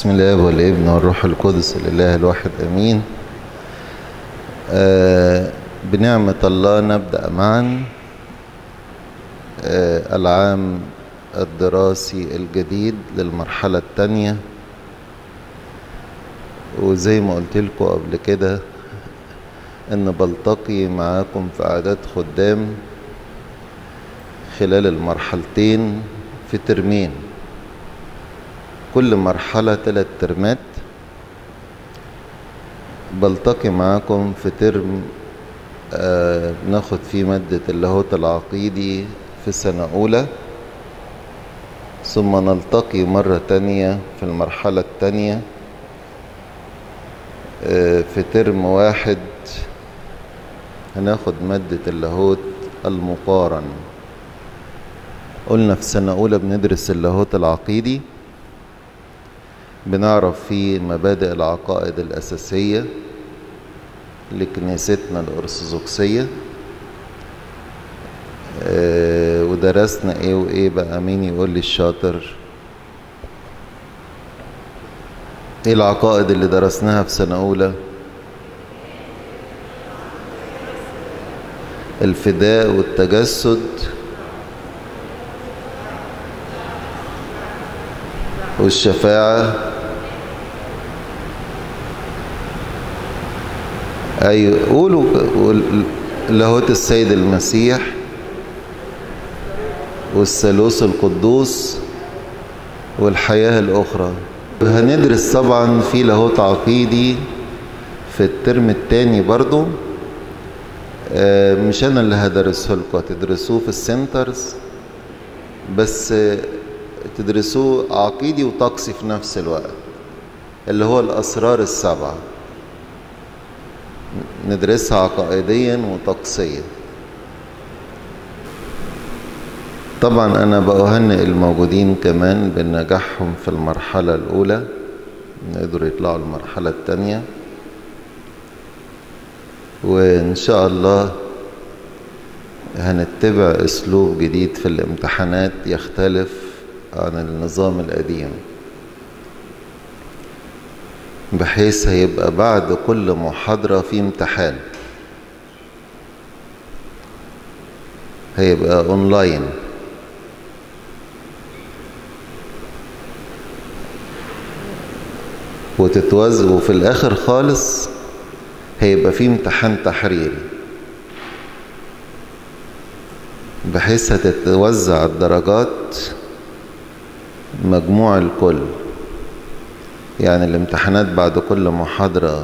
بسم الله والابن والروح القدس الإله الواحد أمين آه بنعمة الله نبدأ معا آه العام الدراسي الجديد للمرحلة الثانية وزي ما قلت لكم قبل كده ان بلتقي معاكم في اعداد خدام خلال المرحلتين في ترمين كل مرحلة ثلاث ترمات بلتقي معاكم في ترم آه بناخد فيه مادة اللاهوت العقيدي في سنة أولى ثم نلتقي مرة تانية في المرحلة التانية آه في ترم واحد هناخد مادة اللاهوت المقارن قلنا في سنة أولى بندرس اللاهوت العقيدي بنعرف فيه مبادئ العقائد الأساسية لكنيستنا الأرثوذكسية آه ودرسنا ايه وايه بقى مين يقول لي الشاطر ايه العقائد اللي درسناها في سنة أولى الفداء والتجسد والشفاعة أيوة قولوا لاهوت السيد المسيح والثالوث القدوس والحياة الأخرى هندرس طبعا في لاهوت عقيدي في الترم الثاني برضو مش أنا اللي هدرسه لكم هتدرسوه في السنترز بس تدرسوه عقيدي وطقسي في نفس الوقت اللي هو الأسرار السبعة ندرسها عقائديا وطقسيا طبعا أنا بأهنئ الموجودين كمان بنجاحهم في المرحلة الأولى يقدروا يطلعوا المرحلة الثانية وإن شاء الله هنتبع أسلوب جديد في الامتحانات يختلف عن النظام القديم بحيث هيبقى بعد كل محاضرة في امتحان هيبقى اونلاين وتتوزع وفي الاخر خالص هيبقى في امتحان تحريري بحيث هتتوزع الدرجات مجموع الكل يعني الامتحانات بعد كل محاضرة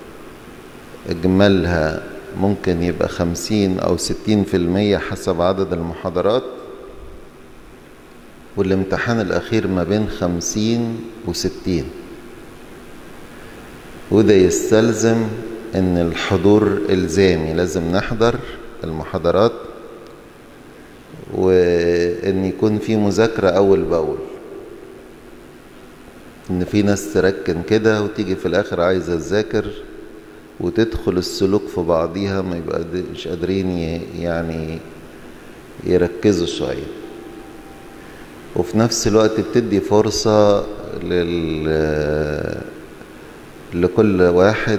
اجمالها ممكن يبقى خمسين او ستين في المية حسب عدد المحاضرات والامتحان الاخير ما بين خمسين وستين وده يستلزم ان الحضور الزامي لازم نحضر المحاضرات وان يكون في مذاكرة اول باول ان في ناس تركن كده وتيجي في الاخر عايزه تذاكر وتدخل السلوك في بعضيها ما يبقى مش قادرين يعني يركزوا شويه وفي نفس الوقت بتدي فرصه لل لكل واحد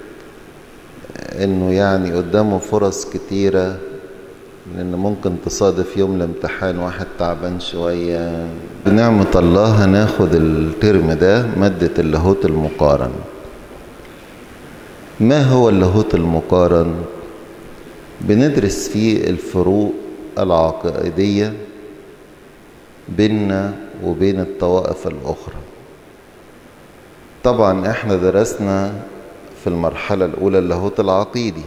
انه يعني قدامه فرص كتيره لأن ممكن تصادف يوم الامتحان واحد تعبان شوية بنعمة الله هناخد الترم ده مادة اللاهوت المقارن ما هو اللاهوت المقارن؟ بندرس فيه الفروق العقائدية بيننا وبين الطوائف الأخرى طبعا احنا درسنا في المرحلة الأولى اللاهوت العقيدي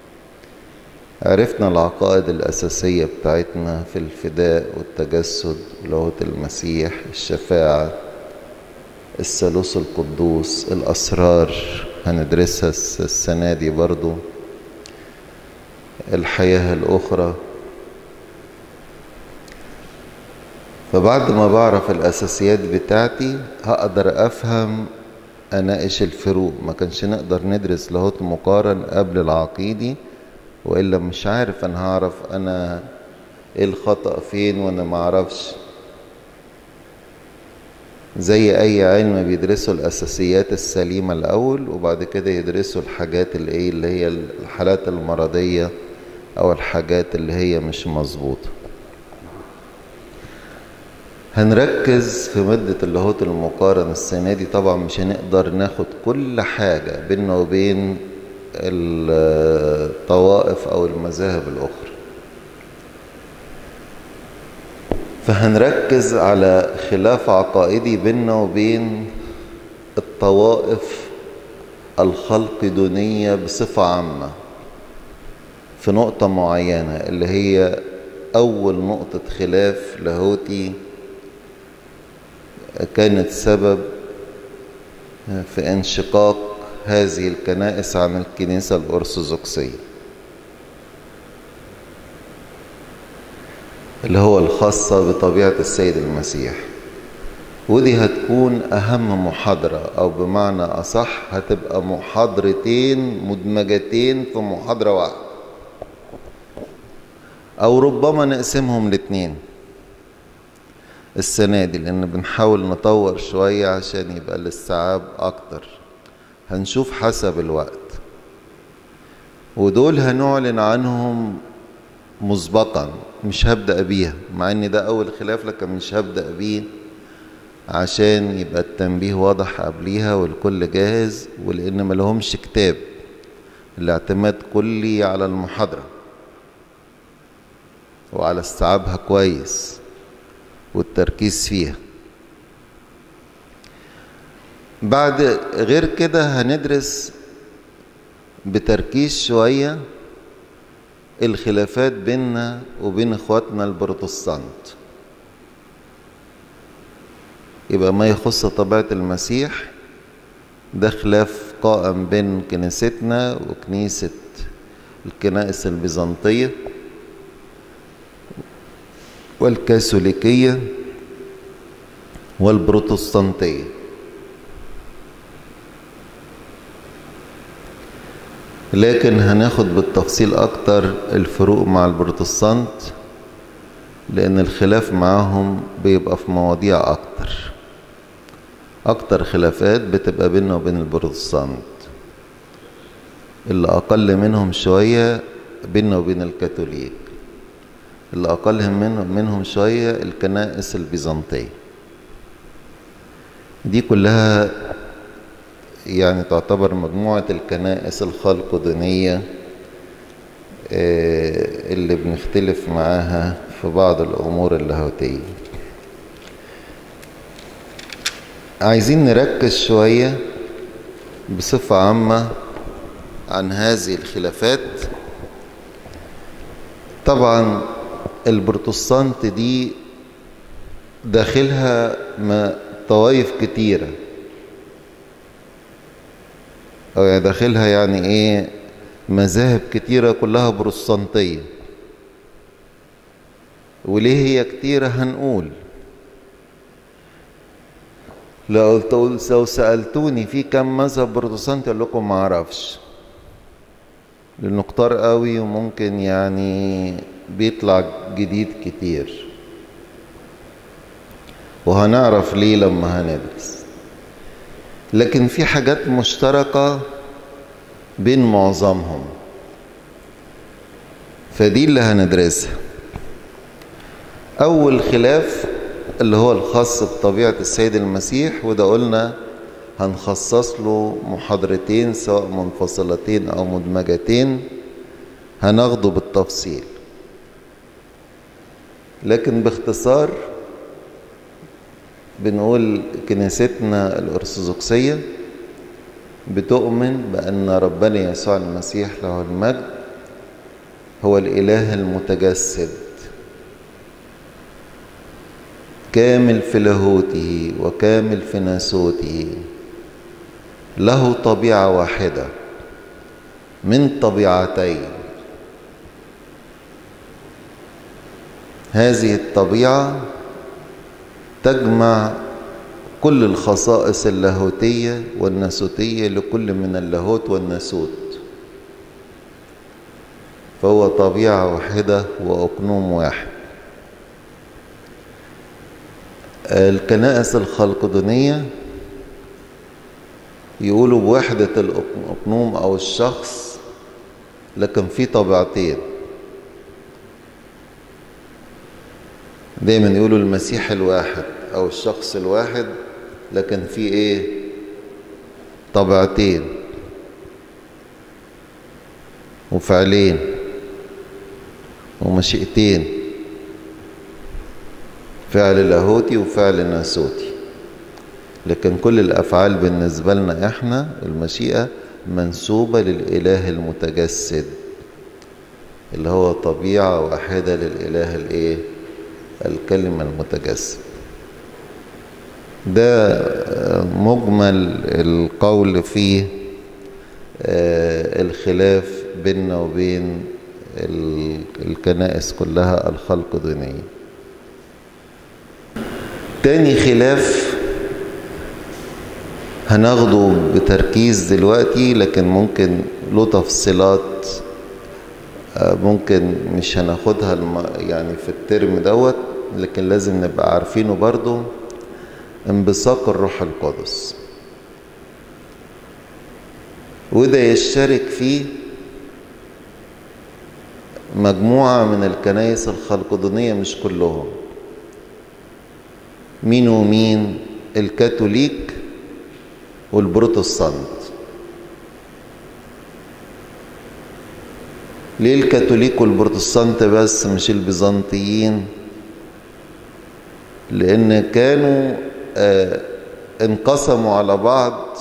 عرفنا العقائد الأساسية بتاعتنا في الفداء والتجسد لاهوت المسيح الشفاعة الثالوث القدوس الأسرار هندرسها السنة دي برضو الحياة الأخرى فبعد ما بعرف الأساسيات بتاعتي هقدر أفهم أناقش الفروق ما كانش نقدر ندرس لاهوت مقارن قبل العقيدي والا مش عارف انا هعرف انا ايه الخطأ فين وانا ما اعرفش زي أي علم بيدرسوا الأساسيات السليمة الأول وبعد كده يدرسوا الحاجات اللي, إيه اللي هي الحالات المرضية أو الحاجات اللي هي مش مظبوطة هنركز في مادة اللاهوت المقارن السنة دي طبعا مش هنقدر ناخد كل حاجة بيننا وبين الطوائف أو المذاهب الأخرى فهنركز على خلاف عقائدي بيننا وبين الطوائف الخلقدونية بصفة عامة في نقطة معينة اللي هي أول نقطة خلاف لاهوتي كانت سبب في انشقاق هذه الكنائس عن الكنيسة الأرثوذكسية اللي هو الخاصة بطبيعة السيد المسيح ودي هتكون أهم محاضرة أو بمعنى أصح هتبقى محاضرتين مدمجتين في محاضرة واحدة أو ربما نقسمهم لاتنين السنة دي لأن بنحاول نطور شوية عشان يبقى الاستيعاب أكتر هنشوف حسب الوقت ودول هنعلن عنهم مسبقا مش هبدأ بيها مع ان ده اول خلاف لكن مش هبدأ بيه عشان يبقى التنبيه واضح قبليها والكل جاهز ولان ما لهمش كتاب الاعتماد كلي على المحاضرة وعلى استيعابها كويس والتركيز فيها بعد غير كده هندرس بتركيز شوية الخلافات بيننا وبين اخواتنا البروتستانت يبقى ما يخص طبيعة المسيح ده خلاف قائم بين كنيستنا وكنيسة الكنائس البيزنطية والكاثوليكية والبروتستانتية لكن هناخد بالتفصيل أكتر الفروق مع البروتستانت لأن الخلاف معاهم بيبقى في مواضيع أكتر أكتر خلافات بتبقى بيننا وبين البروتستانت اللي أقل منهم شوية بيننا وبين الكاثوليك اللي أقل منهم, منهم شوية الكنائس البيزنطية دي كلها يعني تعتبر مجموعة الكنائس الخلقدونية اللي بنختلف معاها في بعض الأمور اللاهوتية عايزين نركز شوية بصفة عامة عن هذه الخلافات طبعا البروتستانت دي داخلها طوائف كتيره أو يعني داخلها يعني إيه مذاهب كتيرة كلها بروتستانتية وليه هي كتيرة هنقول لو لو سألتوني في كم مذهب بروتستانتي أقول لكم ما أعرفش لأنه كتار قوي وممكن يعني بيطلع جديد كتير وهنعرف ليه لما هندرس لكن في حاجات مشتركة بين معظمهم فدي اللي هندرسها أول خلاف اللي هو الخاص بطبيعة السيد المسيح وده قلنا هنخصص له محاضرتين سواء منفصلتين أو مدمجتين هناخده بالتفصيل لكن باختصار بنقول كنيستنا الأرثوذكسية بتؤمن بأن ربنا يسوع المسيح له المجد هو الإله المتجسد كامل في لاهوته وكامل في ناسوته له طبيعة واحدة من طبيعتين هذه الطبيعة تجمع كل الخصائص اللاهوتية والناسوتية لكل من اللاهوت والناسوت فهو طبيعة واحدة وأقنوم واحد الكنائس الخلقدونية يقولوا بوحدة الأقنوم أو الشخص لكن في طبيعتين دايما يقولوا المسيح الواحد أو الشخص الواحد لكن في إيه طبيعتين وفعلين ومشيئتين فعل لاهوتي وفعل ناسوتي لكن كل الأفعال بالنسبة لنا إحنا المشيئة منسوبة للإله المتجسد اللي هو طبيعة واحدة للإله الإيه الكلمة المتجسد ده مجمل القول في الخلاف بيننا وبين الكنائس كلها الخلق دينية تاني خلاف هناخده بتركيز دلوقتي لكن ممكن له تفصيلات ممكن مش هناخدها يعني في الترم دوت لكن لازم نبقى عارفينه برضو انبثاق الروح القدس وده يشترك فيه مجموعة من الكنائس الخلقدونية مش كلهم مين ومين الكاثوليك والبروتستانت ليه الكاثوليك والبروتستانت بس مش البيزنطيين لان كانوا آه انقسموا على بعض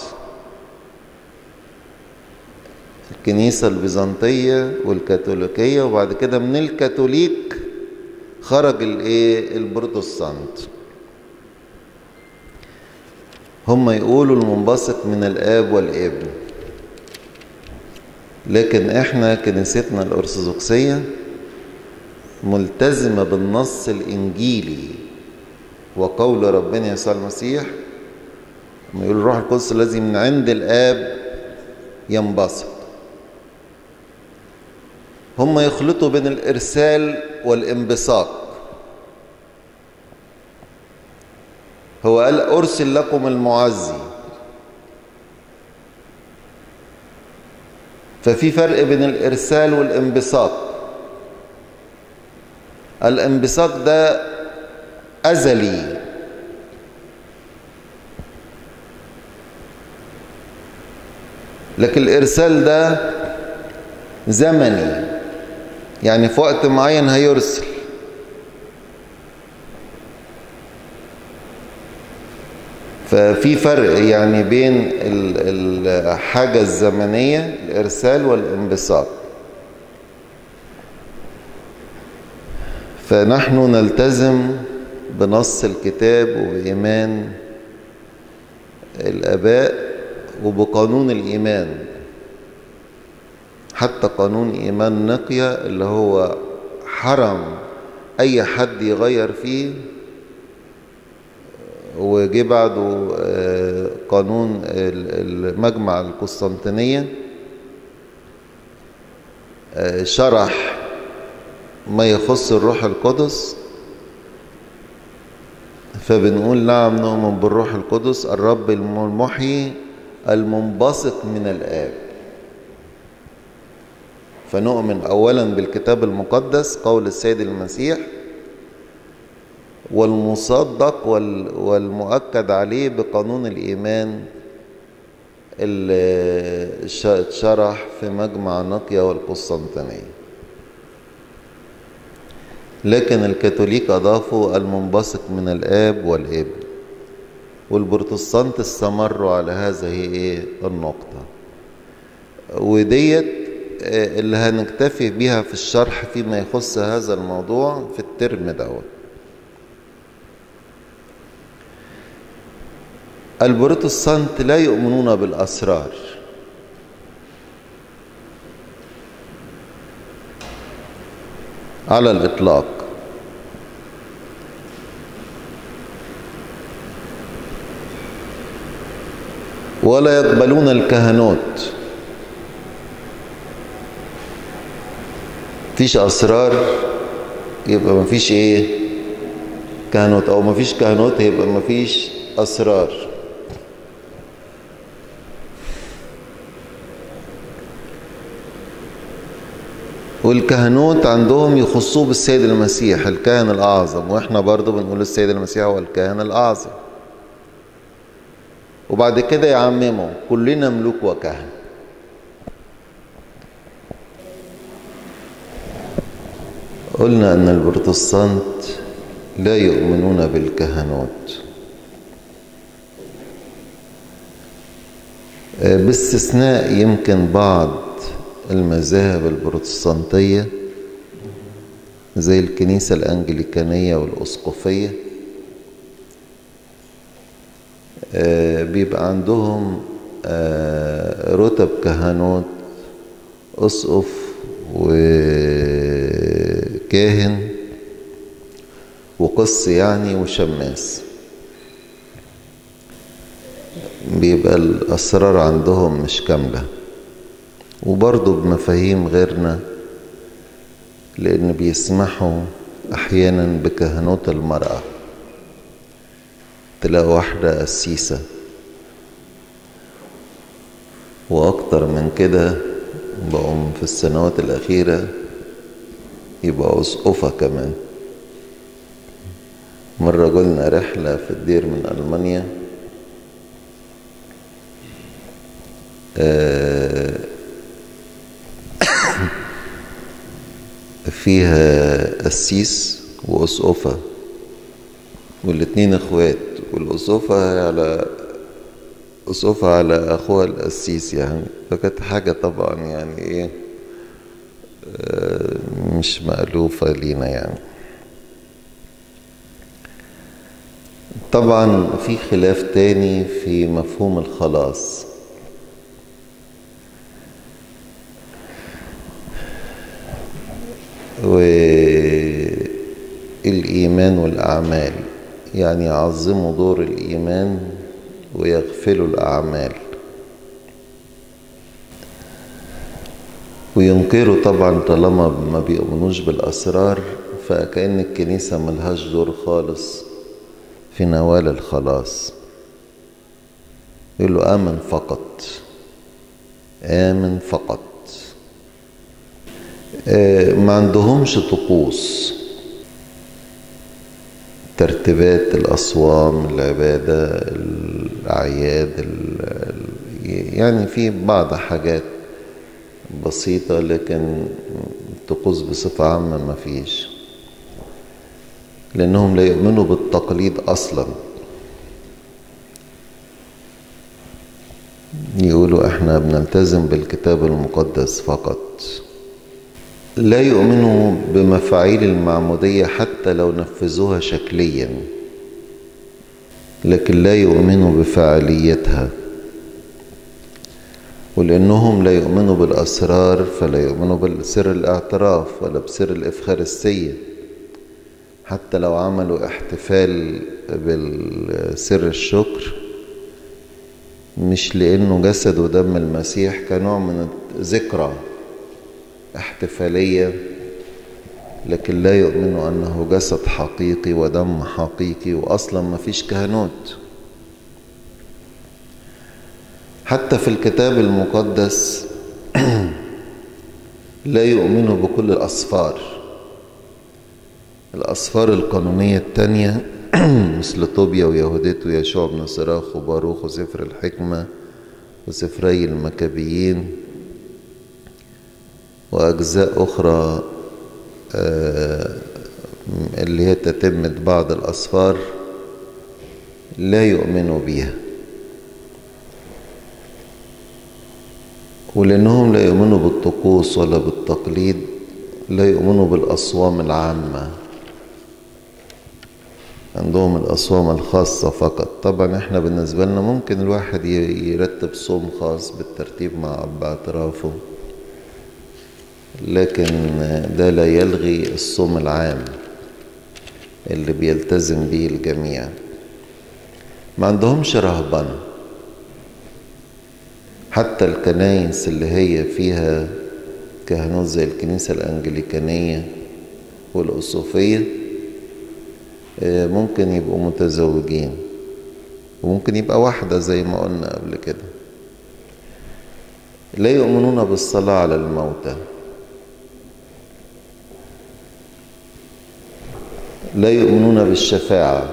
الكنيسة البيزنطية والكاثوليكية وبعد كده من الكاثوليك خرج الايه البروتستانت هم يقولوا المنبثق من الاب والابن لكن احنا كنيستنا الارثوذكسيه ملتزمه بالنص الانجيلي وقول ربنا يسوع المسيح لما يقول الروح القدس الذي من عند الاب ينبسط هم يخلطوا بين الارسال والانبساط هو قال ارسل لكم المعزي ففي فرق بين الارسال والانبساط الانبساط ده ازلي لكن الارسال ده زمني يعني في وقت معين هيرسل ففي فرق يعني بين الحاجة الزمنية الإرسال والانبساط فنحن نلتزم بنص الكتاب وبإيمان الآباء وبقانون الإيمان حتى قانون إيمان نقية اللي هو حرم أي حد يغير فيه وجي بعده قانون المجمع القسطنطينية شرح ما يخص الروح القدس فبنقول نعم نؤمن بالروح القدس الرب المحيي المنبسط من الآب فنؤمن أولا بالكتاب المقدس قول السيد المسيح والمصدق والمؤكد عليه بقانون الإيمان اللي اتشرح في مجمع نقيا والقسطنطينية لكن الكاثوليك أضافوا المنبثق من الآب والابن والبروتستانت استمروا على هذه النقطة وديت اللي هنكتفي بيها في الشرح فيما يخص هذا الموضوع في الترم دوت البروتستانت لا يؤمنون بالأسرار على الإطلاق ولا يقبلون الكهنوت فيش أسرار يبقى مفيش إيه كهنوت او مفيش كهنوت هيبقى مفيش اسرار والكهنوت عندهم يخصوه بالسيد المسيح الكاهن الأعظم وإحنا برضو بنقول السيد المسيح هو الكاهن الأعظم وبعد كده يعمموا كلنا ملوك وكهنة قلنا أن البروتستانت لا يؤمنون بالكهنوت باستثناء يمكن بعض المذاهب البروتستانتية زي الكنيسة الأنجليكانية والأسقفية بيبقى عندهم رتب كهنوت أسقف وكاهن وقس يعني وشماس بيبقى الأسرار عندهم مش كاملة وبرضه بمفاهيم غيرنا لأن بيسمحوا أحيانا بكهنوت المرأة تلاقي واحدة قسيسة وأكتر من كده بقوا في السنوات الأخيرة يبقوا أسقفة كمان مرة قلنا رحلة في الدير من ألمانيا فيها قسيس وأسقفة والاتنين اخوات والأسقفة على أسقفة على أخوها القسيس يعني فكانت حاجة طبعا يعني إيه مش مألوفة لينا يعني طبعا في خلاف تاني في مفهوم الخلاص والإيمان والأعمال يعني يعظموا دور الإيمان ويغفلوا الأعمال وينكروا طبعا طالما ما بيؤمنوش بالأسرار فكأن الكنيسة ملهاش دور خالص في نوال الخلاص يقول له آمن فقط آمن فقط ما عندهمش طقوس ترتيبات الأصوام العبادة الأعياد يعني في بعض حاجات بسيطة لكن الطقوس بصفة عامة ما فيش لأنهم لا يؤمنوا بالتقليد أصلا يقولوا احنا بنلتزم بالكتاب المقدس فقط لا يؤمنوا بمفاعيل المعمودية حتى لو نفذوها شكليا لكن لا يؤمنوا بفاعليتها ولأنهم لا يؤمنوا بالأسرار فلا يؤمنوا بسر الاعتراف ولا بسر الإفخارستية حتى لو عملوا احتفال بالسر الشكر مش لأنه جسد ودم المسيح كنوع من الذكرى احتفالية لكن لا يؤمنوا أنه جسد حقيقي ودم حقيقي وأصلا ما فيش كهنوت حتى في الكتاب المقدس لا يؤمنوا بكل الأصفار الأصفار القانونية التانية مثل طوبيا ويهوديت ويشوع بن صراخ وباروخ وسفر الحكمة وسفري المكابيين وأجزاء أخرى اللي هي تتمة بعض الأصفار لا يؤمنوا بها ولأنهم لا يؤمنوا بالطقوس ولا بالتقليد لا يؤمنوا بالأصوام العامة عندهم الأصوام الخاصة فقط طبعا احنا بالنسبة لنا ممكن الواحد يرتب صوم خاص بالترتيب مع أب اعترافه لكن ده لا يلغي الصوم العام اللي بيلتزم به الجميع ما عندهمش رهبنة حتى الكنايس اللي هي فيها كهنوت زي الكنيسة الأنجليكانية والأسوفية ممكن يبقوا متزوجين وممكن يبقى واحدة زي ما قلنا قبل كده لا يؤمنون بالصلاة على الموتى لا يؤمنون بالشفاعة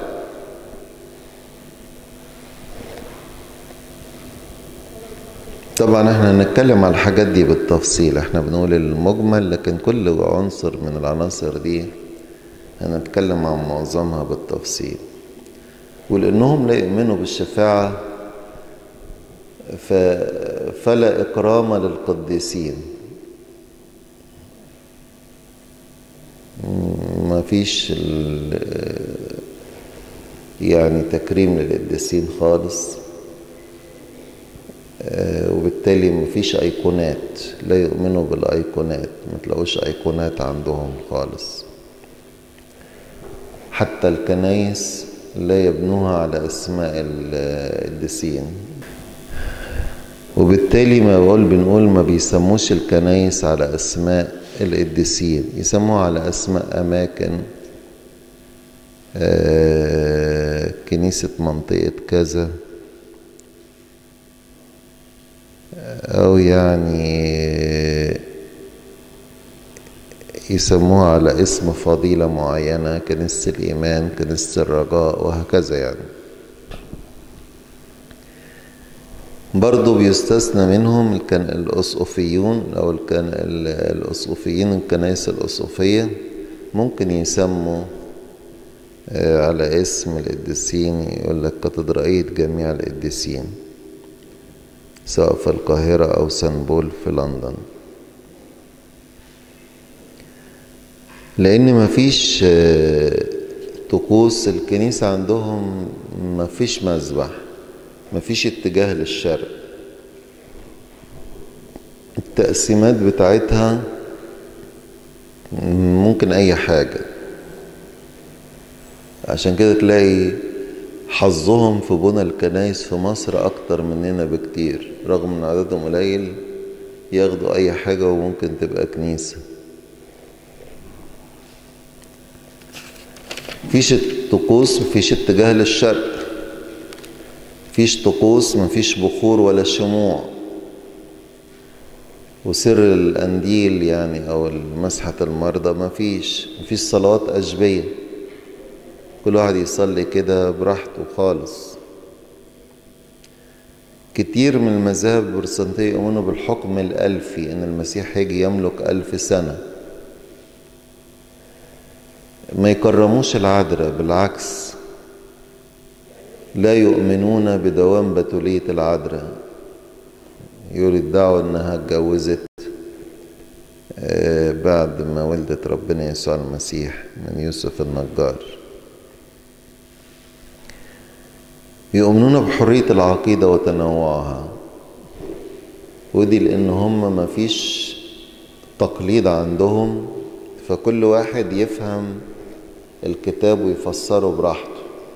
طبعا احنا هنتكلم على الحاجات دي بالتفصيل احنا بنقول المجمل لكن كل عنصر من العناصر دي هنتكلم عن معظمها بالتفصيل ولأنهم لا يؤمنوا بالشفاعة فلا إكرام للقديسين ما فيش يعني تكريم للقديسين خالص وبالتالي ما فيش أيقونات لا يؤمنوا بالأيقونات ما تلاقوش أيقونات عندهم خالص حتى الكنايس لا يبنوها على أسماء القديسين وبالتالي ما بقول بنقول ما بيسموش الكنايس على أسماء القديسين يسموها على أسماء أماكن آه كنيسة منطقة كذا أو يعني يسموها على اسم فضيلة معينة كنيسة الإيمان كنيسة الرجاء وهكذا يعني برضو بيستثنى منهم الكن... الأسقفيون أو الكن... الأسقفيين الكنائس الأسقفية ممكن يسموا على اسم القديسين يقول لك كاتدرائية جميع القديسين سواء في القاهرة أو سنبول في لندن لأن مفيش طقوس الكنيسة عندهم مفيش مذبح مفيش اتجاه للشرق التقسيمات بتاعتها ممكن أي حاجة عشان كده تلاقي حظهم في بنى الكنايس في مصر أكتر مننا بكتير رغم إن عددهم قليل ياخدوا أي حاجة وممكن تبقى كنيسة مفيش طقوس مفيش اتجاه للشرق مفيش طقوس مفيش بخور ولا شموع وسر الأنديل يعني أو مسحة المرضى مفيش مفيش صلوات أجبية كل واحد يصلي كده براحته خالص كتير من المذاهب البروتستانتية يؤمنوا بالحكم الألفي إن المسيح هيجي يملك ألف سنة ما يكرموش العذراء بالعكس لا يؤمنون بدوام بتولية العذراء يقول الدعوة انها اتجوزت بعد ما ولدت ربنا يسوع المسيح من يوسف النجار يؤمنون بحرية العقيدة وتنوعها ودي لأن هم ما فيش تقليد عندهم فكل واحد يفهم الكتاب ويفسره براحته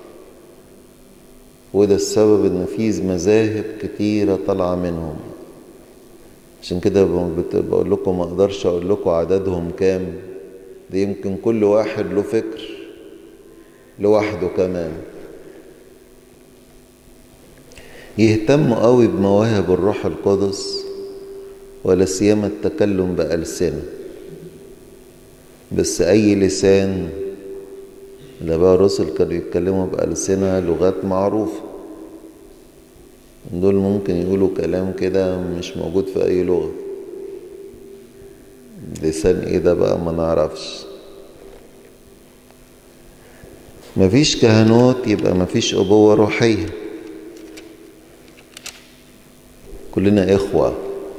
وده السبب ان في مذاهب كتيرة طالعة منهم عشان كده بقول لكم ما اقدرش اقول لكم عددهم كام دي يمكن كل واحد له فكر لوحده كمان يهتموا قوي بمواهب الروح القدس ولا سيما التكلم بألسنة بس أي لسان الآباء الرسل كانوا يتكلموا بألسنة لغات معروفة دول ممكن يقولوا كلام كده مش موجود في أي لغة لسان ايه ده بقى ما نعرفش مفيش كهنوت يبقى مفيش أبوة روحية كلنا إخوة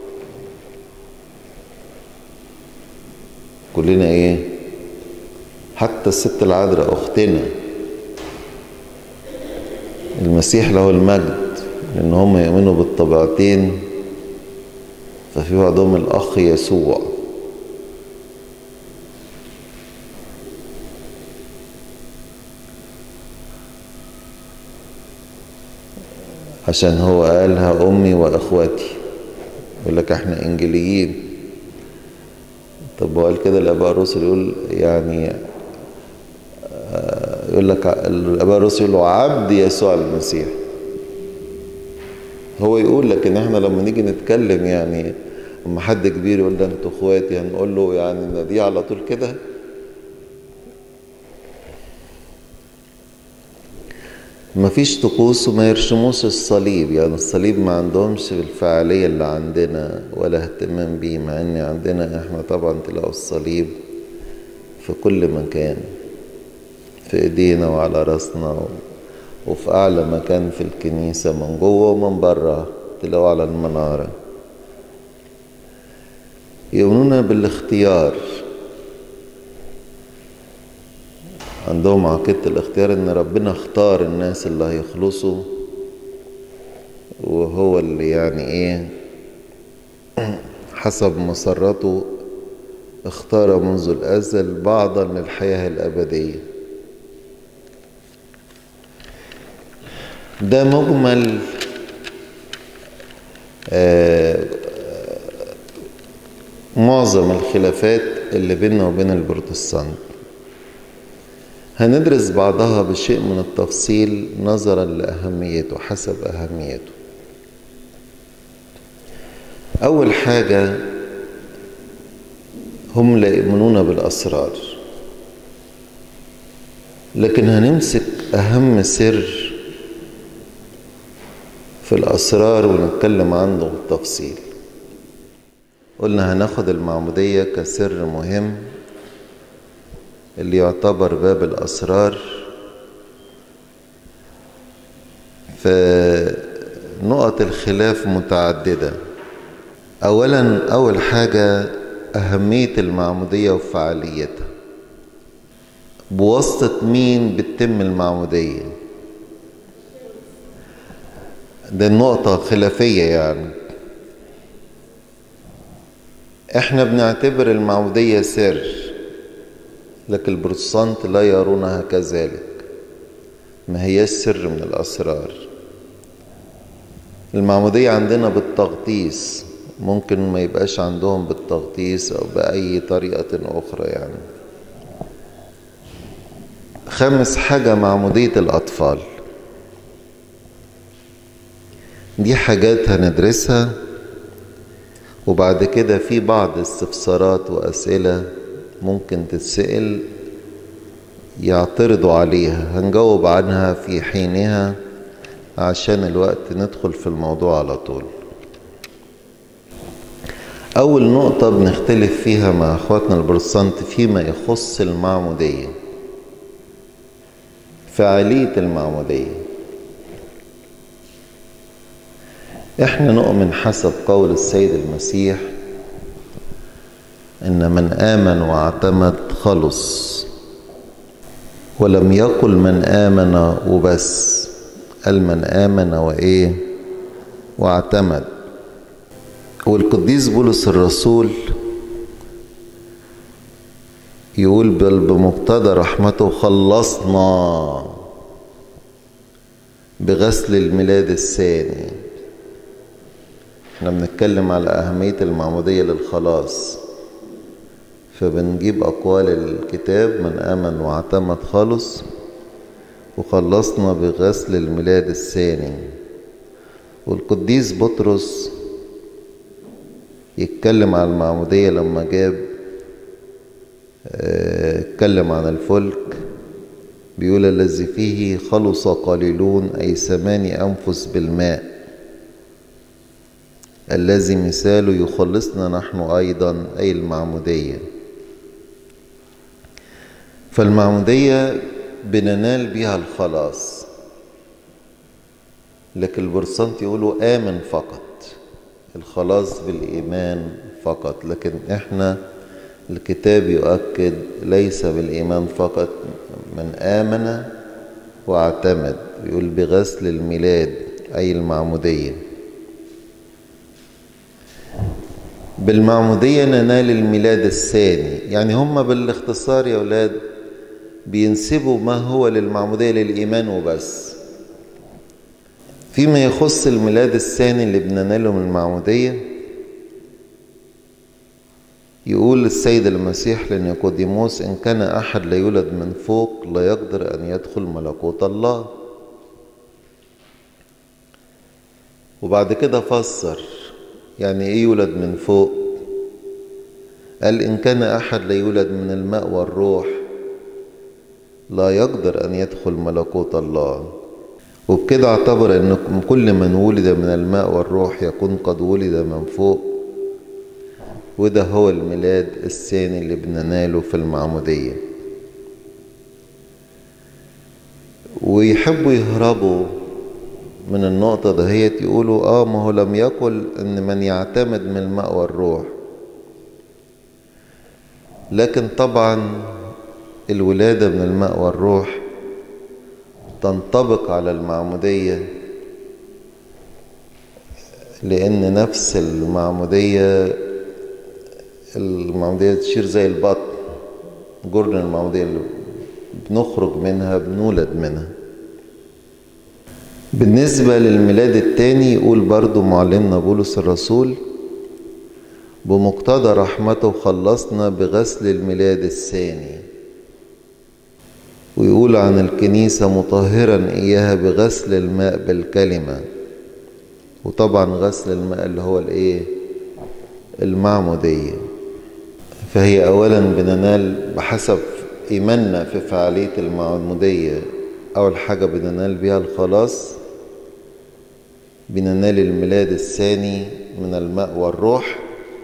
كلنا إيه حتى الست العذراء أختنا المسيح له المجد لأن هم يؤمنوا بالطبيعتين ففي بعضهم الأخ يسوع عشان هو قالها أمي وأخواتي يقول لك احنا إنجيليين طب وقال كده الآباء الرسل يقول يعني يقول لك الاباء الرسل يقولوا عبد يسوع المسيح هو يقول لكن احنا لما نيجي نتكلم يعني اما حد كبير يقول ده انتوا اخواتي هنقول له يعني دي على طول كده ما فيش طقوس وما يرشموش الصليب يعني الصليب ما عندهمش الفعالية اللي عندنا ولا اهتمام بيه مع ان عندنا احنا طبعا تلاقوا الصليب في كل مكان في ايدينا وعلى راسنا وفي اعلى مكان في الكنيسة من جوه ومن بره تلاقوا على المنارة يؤمنون بالاختيار عندهم عقيدة الاختيار ان ربنا اختار الناس اللي هيخلصوا وهو اللي يعني ايه حسب مسرته اختار منذ الازل بعضا للحياة الابدية ده مجمل آه معظم الخلافات اللي بيننا وبين البروتستانت هندرس بعضها بشيء من التفصيل نظرا لأهميته حسب أهميته أول حاجة هم لا يؤمنون بالأسرار لكن هنمسك أهم سر في الأسرار ونتكلم عنه بالتفصيل قلنا هناخد المعمودية كسر مهم اللي يعتبر باب الأسرار فنقط الخلاف متعددة أولا أول حاجة أهمية المعمودية وفعاليتها بواسطة مين بتتم المعمودية ده النقطة خلافية يعني احنا بنعتبر المعمودية سر لكن البروتستانت لا يرونها كذلك ما هي سر من الأسرار المعمودية عندنا بالتغطيس ممكن ما يبقاش عندهم بالتغطيس أو بأي طريقة أخرى يعني خامس حاجة معمودية الأطفال دي حاجات هندرسها وبعد كده في بعض استفسارات وأسئلة ممكن تتسأل يعترضوا عليها هنجاوب عنها في حينها عشان الوقت ندخل في الموضوع على طول أول نقطة بنختلف فيها مع أخواتنا البروتستانت فيما يخص المعمودية فعالية المعمودية احنا نؤمن حسب قول السيد المسيح ان من امن واعتمد خلص ولم يقل من امن وبس قال من امن وايه واعتمد والقديس بولس الرسول يقول بل بمقتضى رحمته خلصنا بغسل الميلاد الثاني احنا بنتكلم على أهمية المعمودية للخلاص فبنجيب أقوال الكتاب من آمن واعتمد خالص وخلصنا بغسل الميلاد الثاني والقديس بطرس يتكلم عن المعمودية لما جاب اتكلم عن الفلك بيقول الذي فيه خلص قليلون أي ثماني أنفس بالماء الذي مثاله يخلصنا نحن أيضا أي المعمودية فالمعمودية بننال بها الخلاص لكن البرسنت يقولوا آمن فقط الخلاص بالإيمان فقط لكن إحنا الكتاب يؤكد ليس بالإيمان فقط من آمن واعتمد يقول بغسل الميلاد أي المعمودية بالمعمودية ننال الميلاد الثاني يعني هم بالاختصار يا أولاد بينسبوا ما هو للمعمودية للإيمان وبس فيما يخص الميلاد الثاني اللي بنناله من المعمودية يقول السيد المسيح لنيقوديموس إن كان أحد لا يولد من فوق لا يقدر أن يدخل ملكوت الله وبعد كده فسر يعني إيه يولد من فوق قال إن كان أحد لا يولد من الماء والروح لا يقدر أن يدخل ملكوت الله وبكده اعتبر أن كل من ولد من الماء والروح يكون قد ولد من فوق وده هو الميلاد الثاني اللي بنناله في المعمودية ويحبوا يهربوا من النقطة دهيت يقولوا اه ما هو لم يقل ان من يعتمد من الماء والروح لكن طبعا الولادة من الماء والروح تنطبق على المعمودية لأن نفس المعمودية المعمودية تشير زي البطن جرن المعمودية اللي بنخرج منها بنولد منها بالنسبة للميلاد التاني يقول برضو معلمنا بولس الرسول بمقتضى رحمته خلصنا بغسل الميلاد الثاني ويقول عن الكنيسة مطهرا إياها بغسل الماء بالكلمة وطبعا غسل الماء اللي هو الايه المعمودية فهي أولا بننال بحسب إيماننا في فعالية المعمودية أول حاجة بننال بها الخلاص بننال الميلاد الثاني من الماء والروح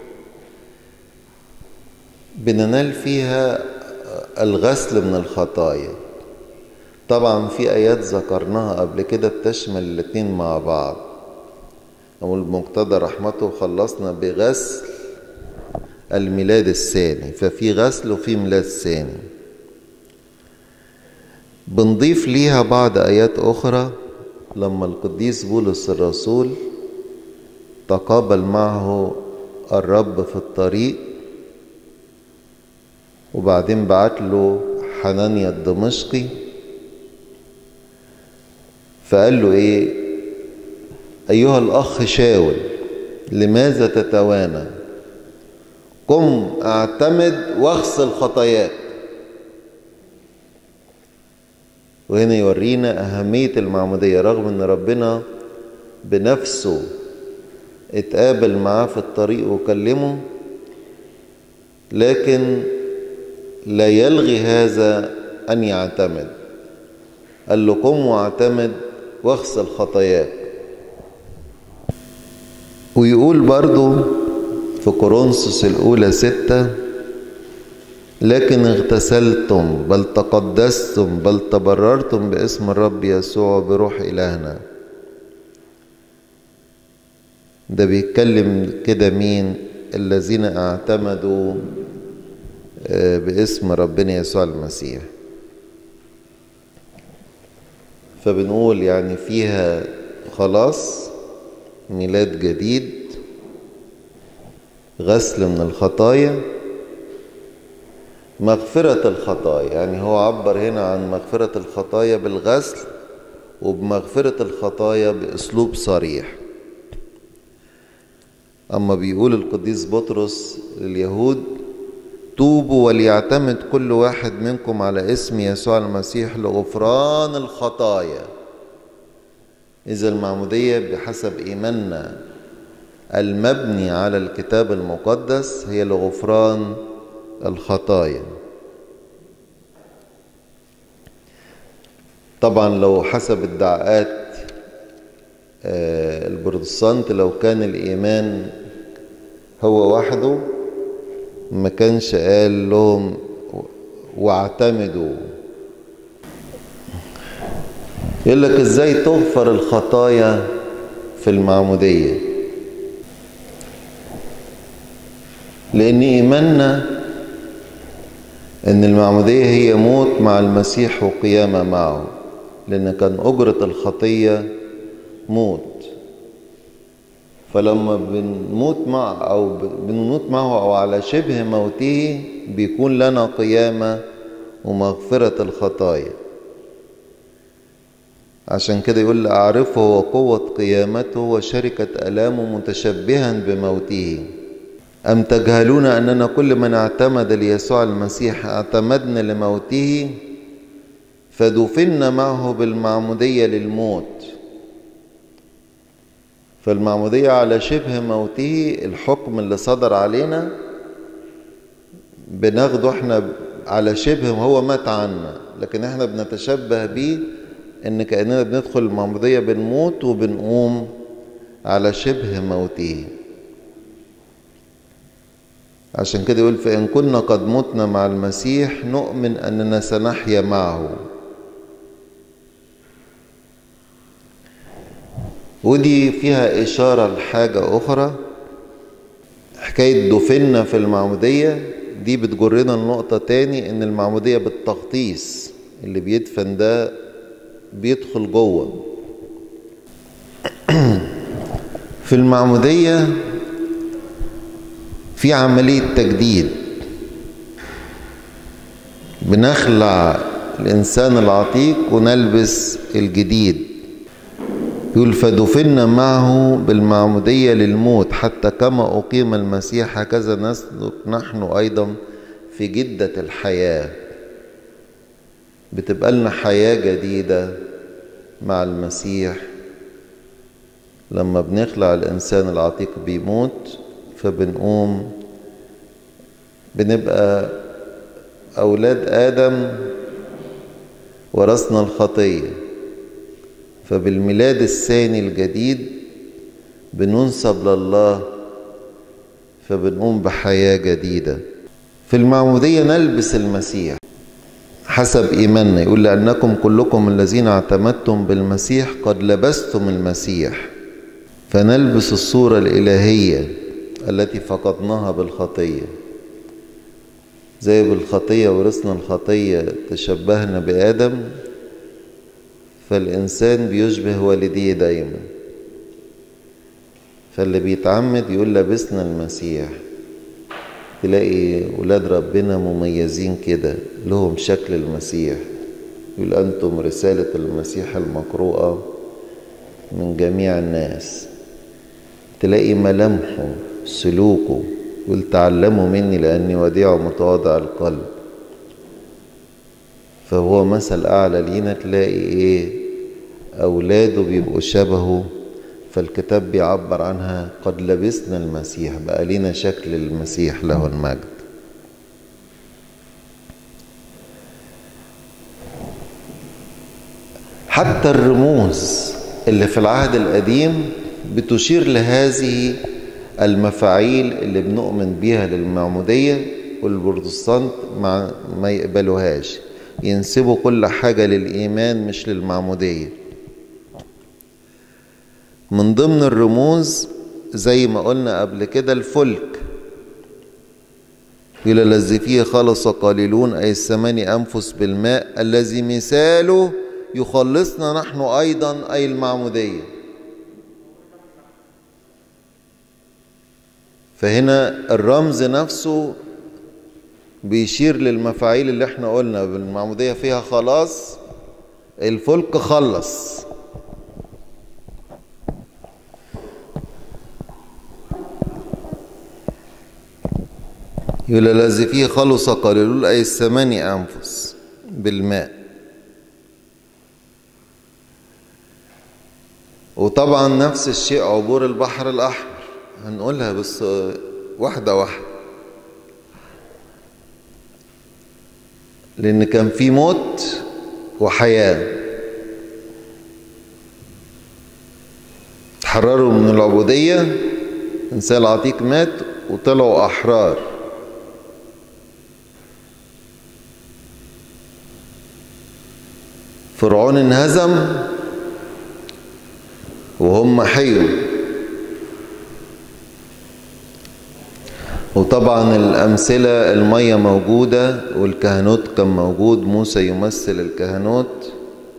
بننال فيها الغسل من الخطايا طبعا في آيات ذكرناها قبل كده بتشمل الاتنين مع بعض أقول بمقتضى رحمته خلصنا بغسل الميلاد الثاني ففي غسل وفي ميلاد ثاني بنضيف ليها بعض آيات أخرى لما القديس بولس الرسول تقابل معه الرب في الطريق وبعدين بعت له حنانيا الدمشقي فقال له ايه ايها الاخ شاول لماذا تتوانى قم اعتمد واغسل خطاياك وهنا يورينا أهمية المعمودية رغم أن ربنا بنفسه اتقابل معاه في الطريق وكلمه لكن لا يلغي هذا أن يعتمد قال له قم واعتمد واغسل خطاياك ويقول برضو في كورنثوس الأولى ستة لكن اغتسلتم بل تقدستم بل تبررتم باسم الرب يسوع بروح إلهنا ده بيتكلم كده مين الذين اعتمدوا باسم ربنا يسوع المسيح فبنقول يعني فيها خلاص ميلاد جديد غسل من الخطايا مغفرة الخطايا يعني هو عبر هنا عن مغفرة الخطايا بالغسل وبمغفرة الخطايا بأسلوب صريح أما بيقول القديس بطرس لليهود توبوا وليعتمد كل واحد منكم على اسم يسوع المسيح لغفران الخطايا إذا المعمودية بحسب إيماننا المبني على الكتاب المقدس هي لغفران الخطايا طبعا لو حسب ادعاءات البروتستانت لو كان الإيمان هو وحده ما كانش قال لهم واعتمدوا يقول لك ازاي تغفر الخطايا في المعمودية لأن إيماننا أن المعمودية هي موت مع المسيح وقيامة معه لأن كان أجرة الخطية موت فلما بنموت مع أو بنموت معه أو على شبه موته بيكون لنا قيامة ومغفرة الخطايا عشان كده يقول أعرفه وقوة قيامته وشركة ألامه متشبها بموته أم تجهلون أننا كل من اعتمد ليسوع المسيح اعتمدنا لموته فدفنا معه بالمعمودية للموت فالمعمودية على شبه موته الحكم اللي صدر علينا بناخده احنا على شبه هو مات عنا لكن احنا بنتشبه بيه ان كأننا بندخل المعمودية بنموت وبنقوم على شبه موته عشان كده يقول فإن كنا قد متنا مع المسيح نؤمن أننا سنحيا معه ودي فيها إشارة لحاجة أخرى حكاية دفنا في المعمودية دي بتجرنا النقطة تاني إن المعمودية بالتغطيس اللي بيدفن ده بيدخل جوه في المعمودية في عملية تجديد بنخلع الإنسان العتيق ونلبس الجديد يقول فدفنا معه بالمعمودية للموت حتى كما أقيم المسيح هكذا نسلك نحن أيضا في جدة الحياة بتبقى لنا حياة جديدة مع المسيح لما بنخلع الإنسان العتيق بيموت فبنقوم بنبقى أولاد آدم ورثنا الخطية فبالميلاد الثاني الجديد بننسب لله فبنقوم بحياة جديدة في المعمودية نلبس المسيح حسب إيماننا يقول لأنكم كلكم الذين اعتمدتم بالمسيح قد لبستم المسيح فنلبس الصورة الإلهية التي فقدناها بالخطية زي بالخطية ورثنا الخطية تشبهنا بآدم فالإنسان بيشبه والديه دايما فاللي بيتعمد يقول لبسنا المسيح تلاقي ولاد ربنا مميزين كده لهم شكل المسيح يقول أنتم رسالة المسيح المقروءة من جميع الناس تلاقي ملامحه سلوكه يقول تعلموا مني لأني وديع متواضع القلب فهو مثل أعلى لينا تلاقي إيه أولاده بيبقوا شبهه فالكتاب بيعبر عنها قد لبسنا المسيح بقى لينا شكل المسيح له المجد حتى الرموز اللي في العهد القديم بتشير لهذه المفاعيل اللي بنؤمن بيها للمعمودية والبروتستانت ما, ما يقبلوهاش ينسبوا كل حاجة للإيمان مش للمعمودية من ضمن الرموز زي ما قلنا قبل كده الفلك إلى الذي فيه خلص قليلون أي الثماني أنفس بالماء الذي مثاله يخلصنا نحن أيضا أي المعمودية فهنا الرمز نفسه بيشير للمفاعيل اللي احنا قلنا بالمعمودية فيها خلاص الفلك خلص يقول الذي فيه خلص قليلون أي الثماني أنفس بالماء وطبعا نفس الشيء عبور البحر الأحمر هنقولها بس واحدة واحدة لأن كان في موت وحياة تحرروا من العبودية إنسان العتيق مات وطلعوا أحرار فرعون انهزم وهم حيوا وطبعا الأمثلة المية موجودة والكهنوت كان موجود موسى يمثل الكهنوت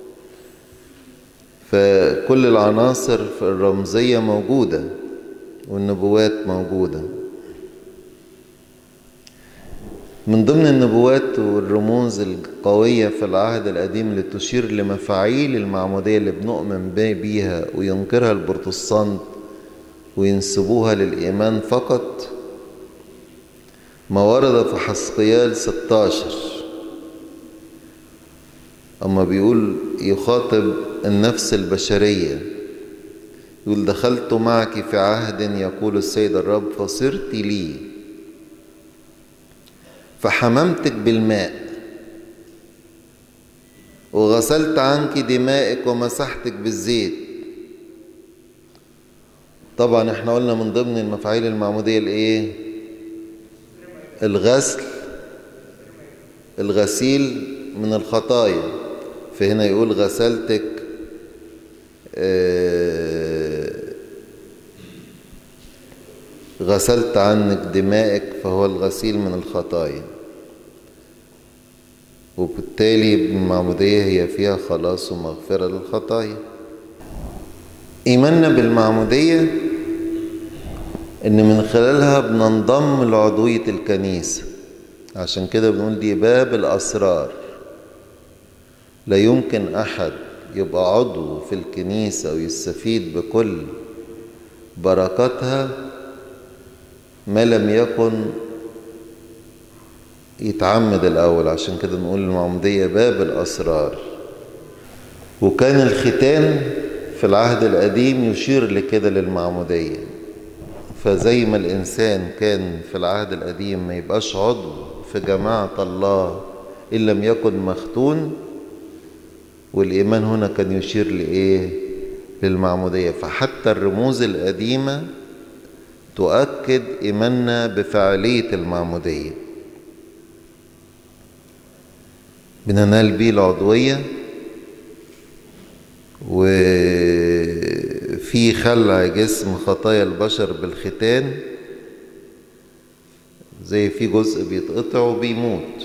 فكل العناصر في الرمزية موجودة والنبوات موجودة من ضمن النبوات والرموز القوية في العهد القديم اللي تشير لمفاعيل المعمودية اللي بنؤمن بيها وينكرها البروتستانت وينسبوها للإيمان فقط ما ورد في حسقيال 16 أما بيقول يخاطب النفس البشرية يقول دخلت معك في عهد يقول السيد الرب فصرت لي فحممتك بالماء وغسلت عنك دمائك ومسحتك بالزيت طبعا احنا قلنا من ضمن المفاعيل المعمودية الايه الغسل الغسيل من الخطايا فهنا يقول غسلتك غسلت عنك دمائك فهو الغسيل من الخطايا وبالتالي المعمودية هي فيها خلاص ومغفرة للخطايا إيماننا بالمعمودية إن من خلالها بننضم لعضوية الكنيسة عشان كده بنقول دي باب الأسرار لا يمكن أحد يبقى عضو في الكنيسة ويستفيد بكل بركاتها ما لم يكن يتعمد الأول عشان كده نقول المعمودية باب الأسرار وكان الختان في العهد القديم يشير لكده للمعمودية فزي ما الإنسان كان في العهد القديم ما يبقاش عضو في جماعة الله إن لم يكن مختون والإيمان هنا كان يشير لإيه للمعمودية فحتى الرموز القديمة تؤكد إيماننا بفعالية المعمودية بننال بيه العضوية وفي خلع جسم خطايا البشر بالختان زي في جزء بيتقطع وبيموت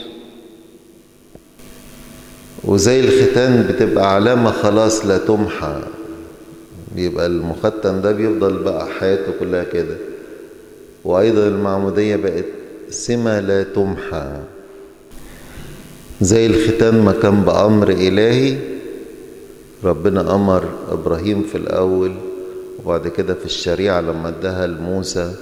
وزي الختان بتبقى علامة خلاص لا تمحى بيبقى المختن ده بيفضل بقى حياته كلها كده وأيضا المعمودية بقت سمة لا تمحى زي الختان ما كان بأمر إلهي ربنا أمر إبراهيم في الأول وبعد كده في الشريعة لما اداها لموسى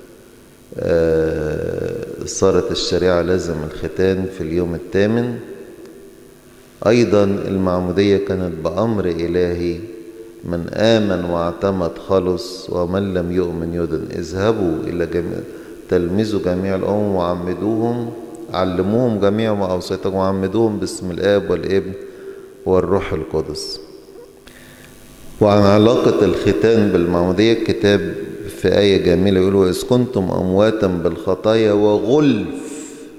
صارت الشريعة لازم الختان في اليوم الثامن أيضا المعمودية كانت بأمر إلهي من آمن واعتمد خلص ومن لم يؤمن يدن اذهبوا إلى جميع تلمذوا جميع الأمم وعمدوهم علموهم جميع ما أوصيتكم وعمدوهم باسم الآب والابن والروح القدس وعن علاقة الختان بالمعمودية الكتاب في آية جميلة يقول وإذ كنتم أمواتا بالخطايا وغلف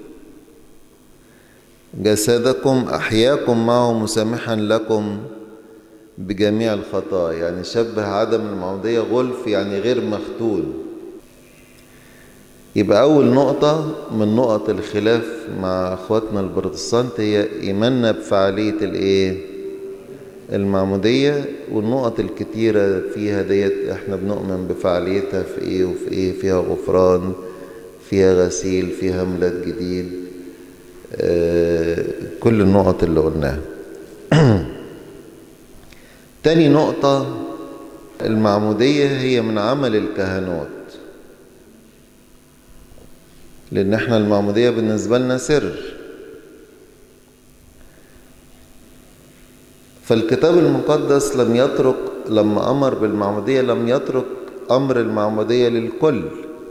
جسدكم أحياكم معه مسامحا لكم بجميع الخطايا يعني شبه عدم المعمودية غلف يعني غير مختون يبقى أول نقطة من نقط الخلاف مع أخواتنا البروتستانت هي إيماننا بفعالية الإيه؟ المعمودية والنقط الكتيرة فيها ديت إحنا بنؤمن بفعاليتها في إيه وفي إيه فيها غفران فيها غسيل فيها ميلاد جديد آه كل النقط اللي قلناها تاني نقطة المعمودية هي من عمل الكهنوت لأن احنا المعمودية بالنسبة لنا سر فالكتاب المقدس لم يترك لما أمر بالمعمودية لم يترك أمر المعمودية للكل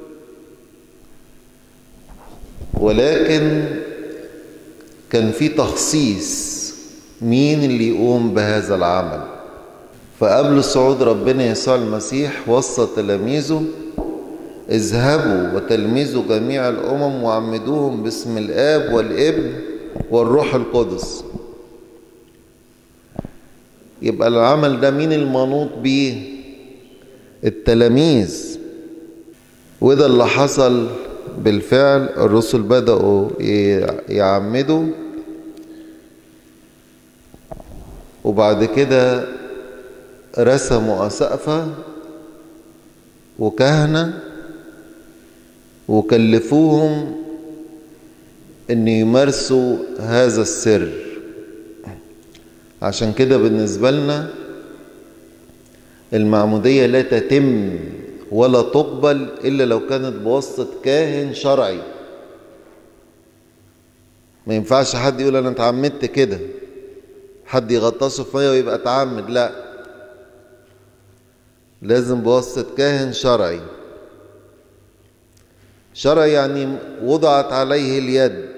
ولكن كان في تخصيص مين اللي يقوم بهذا العمل فقبل صعود ربنا يسوع المسيح وصى تلاميذه اذهبوا وتلمذوا جميع الأمم وعمدوهم باسم الآب والابن والروح القدس يبقى العمل ده مين المنوط بيه التلاميذ وده اللي حصل بالفعل الرسل بدأوا يعمدوا وبعد كده رسموا أسقفة وكهنة وكلفوهم أن يمارسوا هذا السر عشان كده بالنسبة لنا المعمودية لا تتم ولا تقبل إلا لو كانت بواسطة كاهن شرعي ما ينفعش حد يقول انا اتعمدت كده حد يغطسه في ميه ويبقى اتعمد لا لازم بواسطة كاهن شرعي شرعي يعني وضعت عليه اليد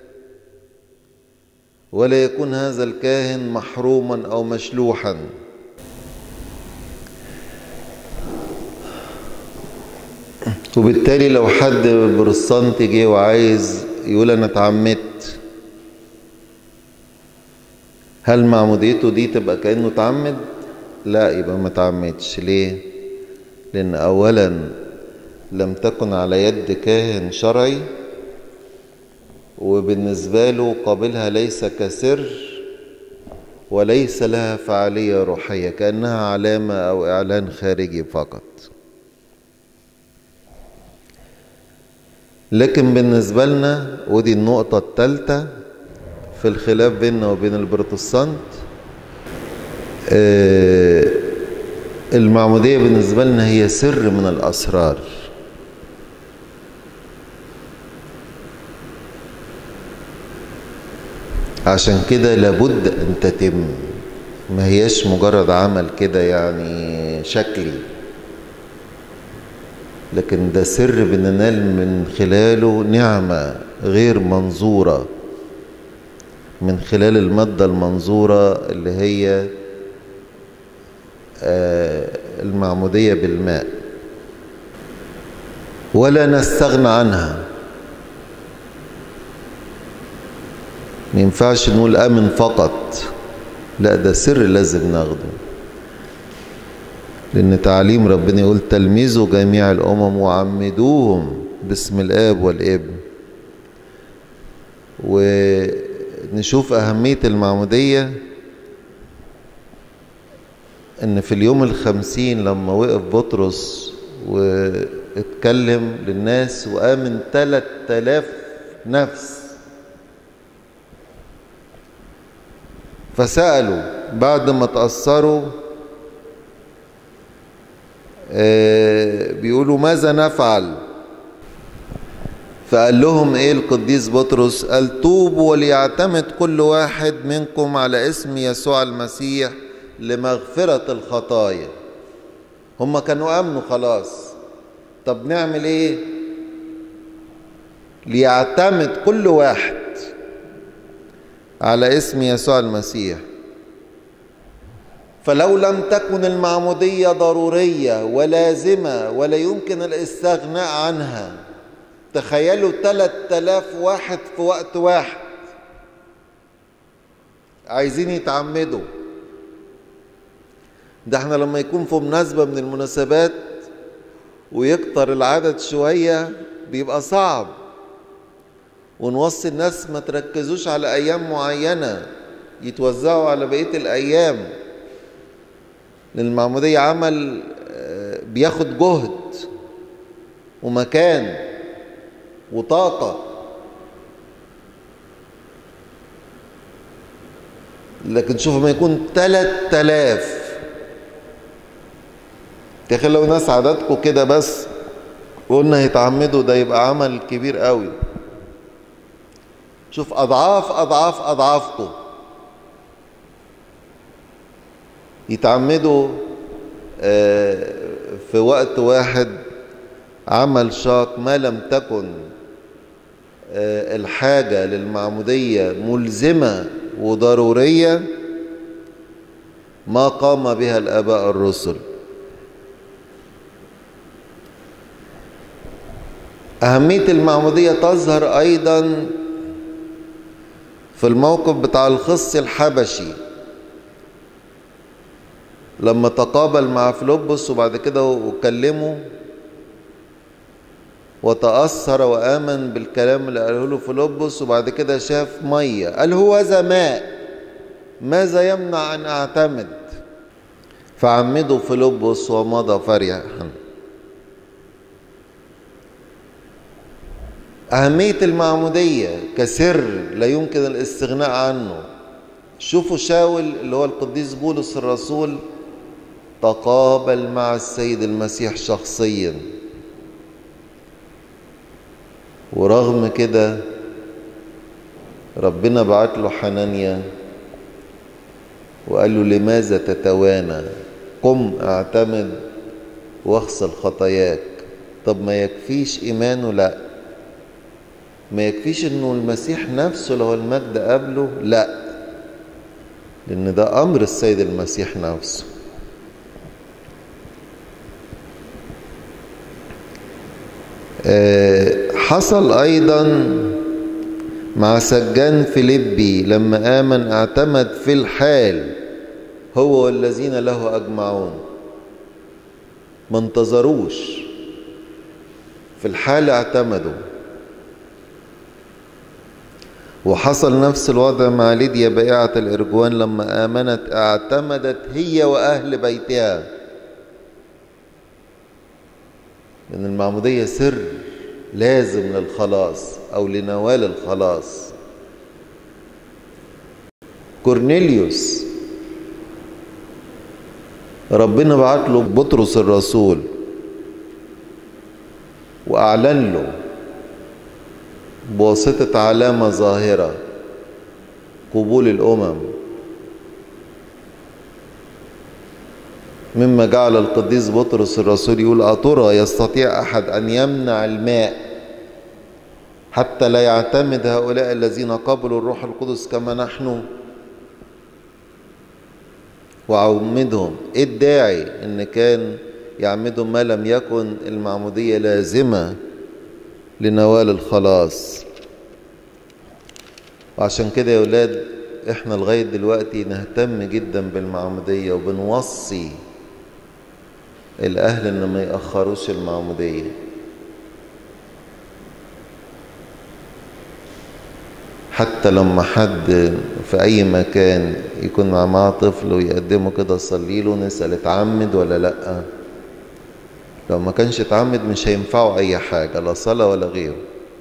ولا يكون هذا الكاهن محروما او مشلوحا وبالتالي لو حد برصنت جه وعايز يقول انا اتعمدت هل معموديته دي تبقى كانه اتعمد لا يبقى ما اتعمدش ليه لان اولا لم تكن على يد كاهن شرعي وبالنسبه له قابلها ليس كسر وليس لها فعاليه روحيه كانها علامه او اعلان خارجي فقط لكن بالنسبة لنا ودي النقطة الثالثة في الخلاف بيننا وبين البروتستانت المعمودية بالنسبة لنا هي سر من الأسرار عشان كده لابد أن تتم ما هيش مجرد عمل كده يعني شكلي لكن ده سر بننال من خلاله نعمة غير منظورة من خلال المادة المنظورة اللي هي المعمودية بالماء ولا نستغنى عنها ما ينفعش نقول آمن فقط لا ده سر لازم ناخده لأن تعليم ربنا يقول تلميذوا جميع الأمم وعمدوهم باسم الآب والابن ونشوف أهمية المعمودية إن في اليوم الخمسين لما وقف بطرس واتكلم للناس وآمن تلات آلاف نفس فسألوا بعد ما تأثروا بيقولوا ماذا نفعل فقال لهم ايه القديس بطرس قال توبوا وليعتمد كل واحد منكم على اسم يسوع المسيح لمغفرة الخطايا هم كانوا امنوا خلاص طب نعمل ايه ليعتمد كل واحد على اسم يسوع المسيح فلو لم تكن المعمودية ضرورية ولازمة ولا يمكن الاستغناء عنها تخيلوا ثلاث آلاف واحد في وقت واحد عايزين يتعمدوا ده احنا لما يكون في مناسبة من المناسبات ويكتر العدد شوية بيبقى صعب ونوصي الناس ما تركزوش على أيام معينة يتوزعوا على بقية الأيام لأن المعمودية عمل بياخد جهد ومكان وطاقة لكن شوف ما يكون تلات تلاف تخيل لو ناس عددكم كده بس قلنا هيتعمدوا ده يبقى عمل كبير قوي شوف أضعاف أضعاف أضعافكم يتعمدوا في وقت واحد عمل شاق ما لم تكن الحاجة للمعمودية ملزمة وضرورية ما قام بها الآباء الرسل أهمية المعمودية تظهر أيضا في الموقف بتاع الخص الحبشي لما تقابل مع فيلبس وبعد كده وكلمه وتأثر وآمن بالكلام اللي قاله له فيلبس وبعد كده شاف مية قال هو ذا ماء ماذا يمنع أن أعتمد فعمده فيلبس ومضى فرحا أهمية المعمودية كسر لا يمكن الاستغناء عنه شوفوا شاول اللي هو القديس بولس الرسول تقابل مع السيد المسيح شخصيا ورغم كده ربنا بعت له حنانيا وقال له لماذا تتوانى قم اعتمد واغسل خطاياك طب ما يكفيش ايمانه لا ما يكفيش انه المسيح نفسه لو المجد قبله لا لان ده امر السيد المسيح نفسه حصل ايضا مع سجان فيليبي لما امن اعتمد في الحال هو والذين له اجمعون ما انتظروش في الحال اعتمدوا وحصل نفس الوضع مع ليديا بائعة الإرجوان لما آمنت اعتمدت هي وأهل بيتها من المعمودية سر لازم للخلاص أو لنوال الخلاص كورنيليوس ربنا بعت له بطرس الرسول وأعلن له بواسطة علامة ظاهرة قبول الأمم مما جعل القديس بطرس الرسول يقول أترى يستطيع أحد أن يمنع الماء حتى لا يعتمد هؤلاء الذين قبلوا الروح القدس كما نحن وعمدهم ايه الداعي ان كان يعمدهم ما لم يكن المعمودية لازمة لنوال الخلاص وعشان كده يا ولاد احنا لغاية دلوقتي نهتم جدا بالمعمودية وبنوصي الاهل ان ما يأخروش المعمودية حتى لما حد في اي مكان يكون معاه طفل ويقدمه كده صلي له نسأل اتعمد ولا لأ لو ما كانش اتعمد مش هينفعه اي حاجة لا صلاة ولا غيره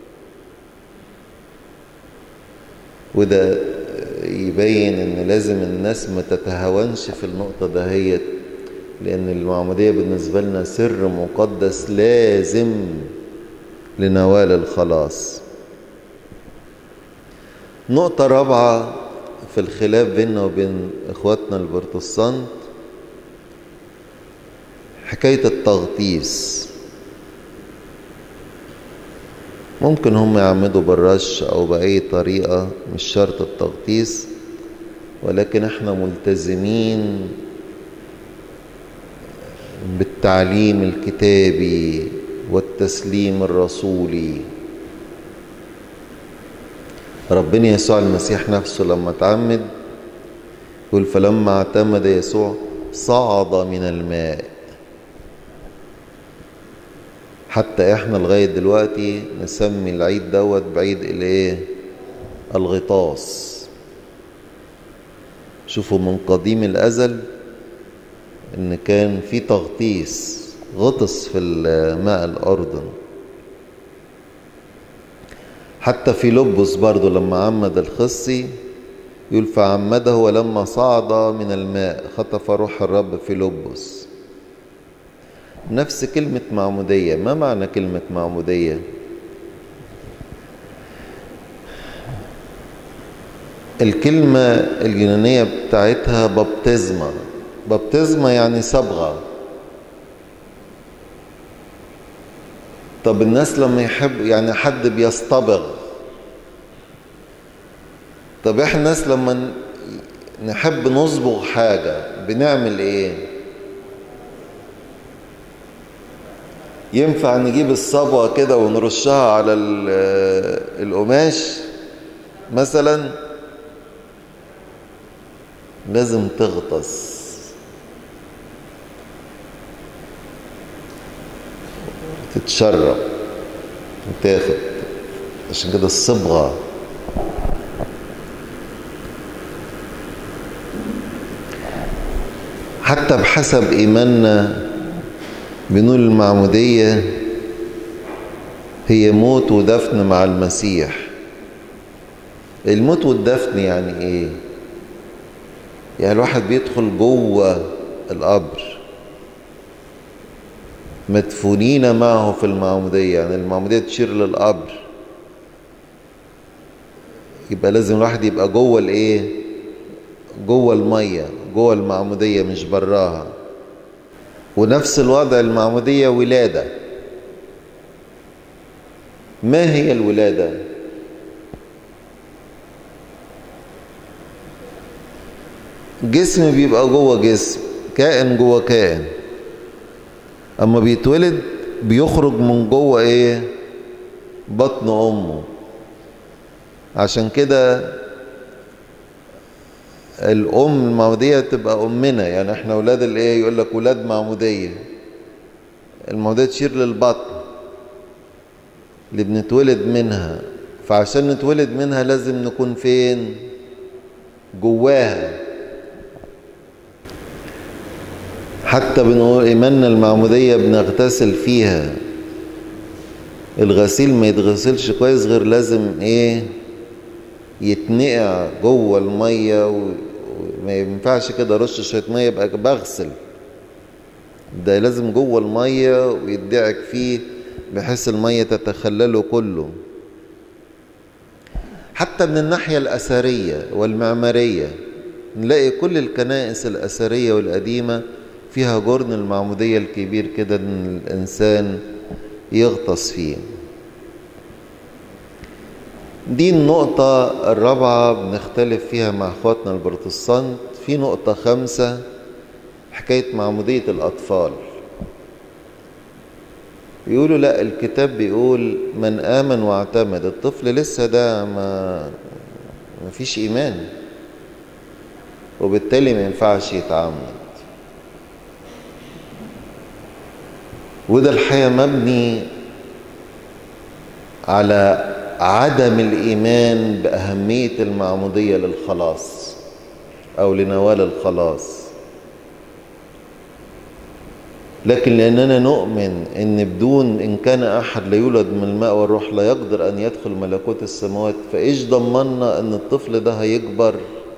وده يبين ان لازم الناس ما تتهاونش في النقطة دهيت لان المعمودية بالنسبة لنا سر مقدس لازم لنوال الخلاص نقطة رابعة في الخلاف بيننا وبين اخواتنا البروتستانت حكاية التغطيس ممكن هم يعمدوا بالرش أو بأي طريقة مش شرط التغطيس ولكن احنا ملتزمين بالتعليم الكتابي والتسليم الرسولي ربنا يسوع المسيح نفسه لما تعمد يقول فلما اعتمد يسوع صعد من الماء حتى احنا لغاية دلوقتي نسمي العيد دوت بعيد الايه الغطاس شوفوا من قديم الازل ان كان في تغطيس غطس في ماء الاردن حتى في لبس برضو لما عمد الخصي يقول فعمده ولما صعد من الماء خطف روح الرب في لبس نفس كلمة معمودية ما معنى كلمة معمودية الكلمة اليونانية بتاعتها بابتزما بابتزما يعني صبغة طب الناس لما يحب يعني حد بيصطبغ طب احنا الناس لما نحب نصبغ حاجة بنعمل ايه ينفع نجيب الصبغة كده ونرشها على القماش مثلا لازم تغطس تتشرب وتاخد عشان كده الصبغة حتى بحسب إيماننا بنقول المعمودية هي موت ودفن مع المسيح الموت والدفن يعني ايه يعني الواحد بيدخل جوه القبر مدفونين معه في المعمودية يعني المعمودية تشير للقبر يبقى لازم الواحد يبقى جوه الايه جوه الميه جوه المعموديه مش براها ونفس الوضع المعموديه ولاده ما هي الولاده جسم بيبقى جوه جسم كائن جوه كائن اما بيتولد بيخرج من جوه ايه بطن امه عشان كده الام المعموديه تبقى امنا يعني احنا اولاد الايه يقول لك ولاد معموديه المعموديه تشير للبطن اللي بنتولد منها فعشان نتولد منها لازم نكون فين جواها حتى بنقول إيماننا المعمودية بنغتسل فيها الغسيل ما يتغسلش كويس غير لازم ايه يتنقع جوه المية وما ينفعش كده رش شوية مية يبقى بغسل ده لازم جوه المية ويدعك فيه بحيث المية تتخلله كله حتى من الناحية الأثرية والمعمارية نلاقي كل الكنائس الأثرية والقديمة فيها جرن المعمودية الكبير كده ان الانسان يغطس فيه دي النقطة الرابعة بنختلف فيها مع اخواتنا البروتستانت في نقطة خمسة حكاية معمودية الأطفال يقولوا لا الكتاب بيقول من آمن واعتمد الطفل لسه ده ما ما فيش إيمان وبالتالي ما ينفعش يتعمد وده الحقيقة مبني على عدم الإيمان بأهمية المعمودية للخلاص أو لنوال الخلاص لكن لأننا نؤمن أن بدون إن كان أحد لا يولد من الماء والروح لا يقدر أن يدخل ملكوت السماوات فإيش ضمنا أن الطفل ده هيكبر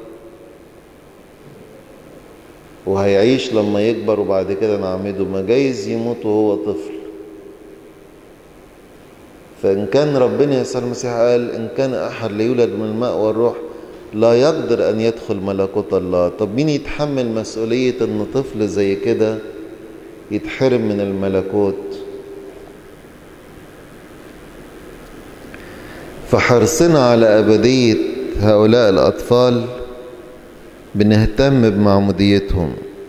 وهيعيش لما يكبر وبعد كده نعمده ما جايز يموت وهو طفل فإن كان ربنا يسوع المسيح قال إن كان أحد لا يولد من الماء والروح لا يقدر أن يدخل ملكوت الله طب مين يتحمل مسؤولية إن طفل زي كده يتحرم من الملكوت فحرصنا على أبدية هؤلاء الأطفال بنهتم بمعموديتهم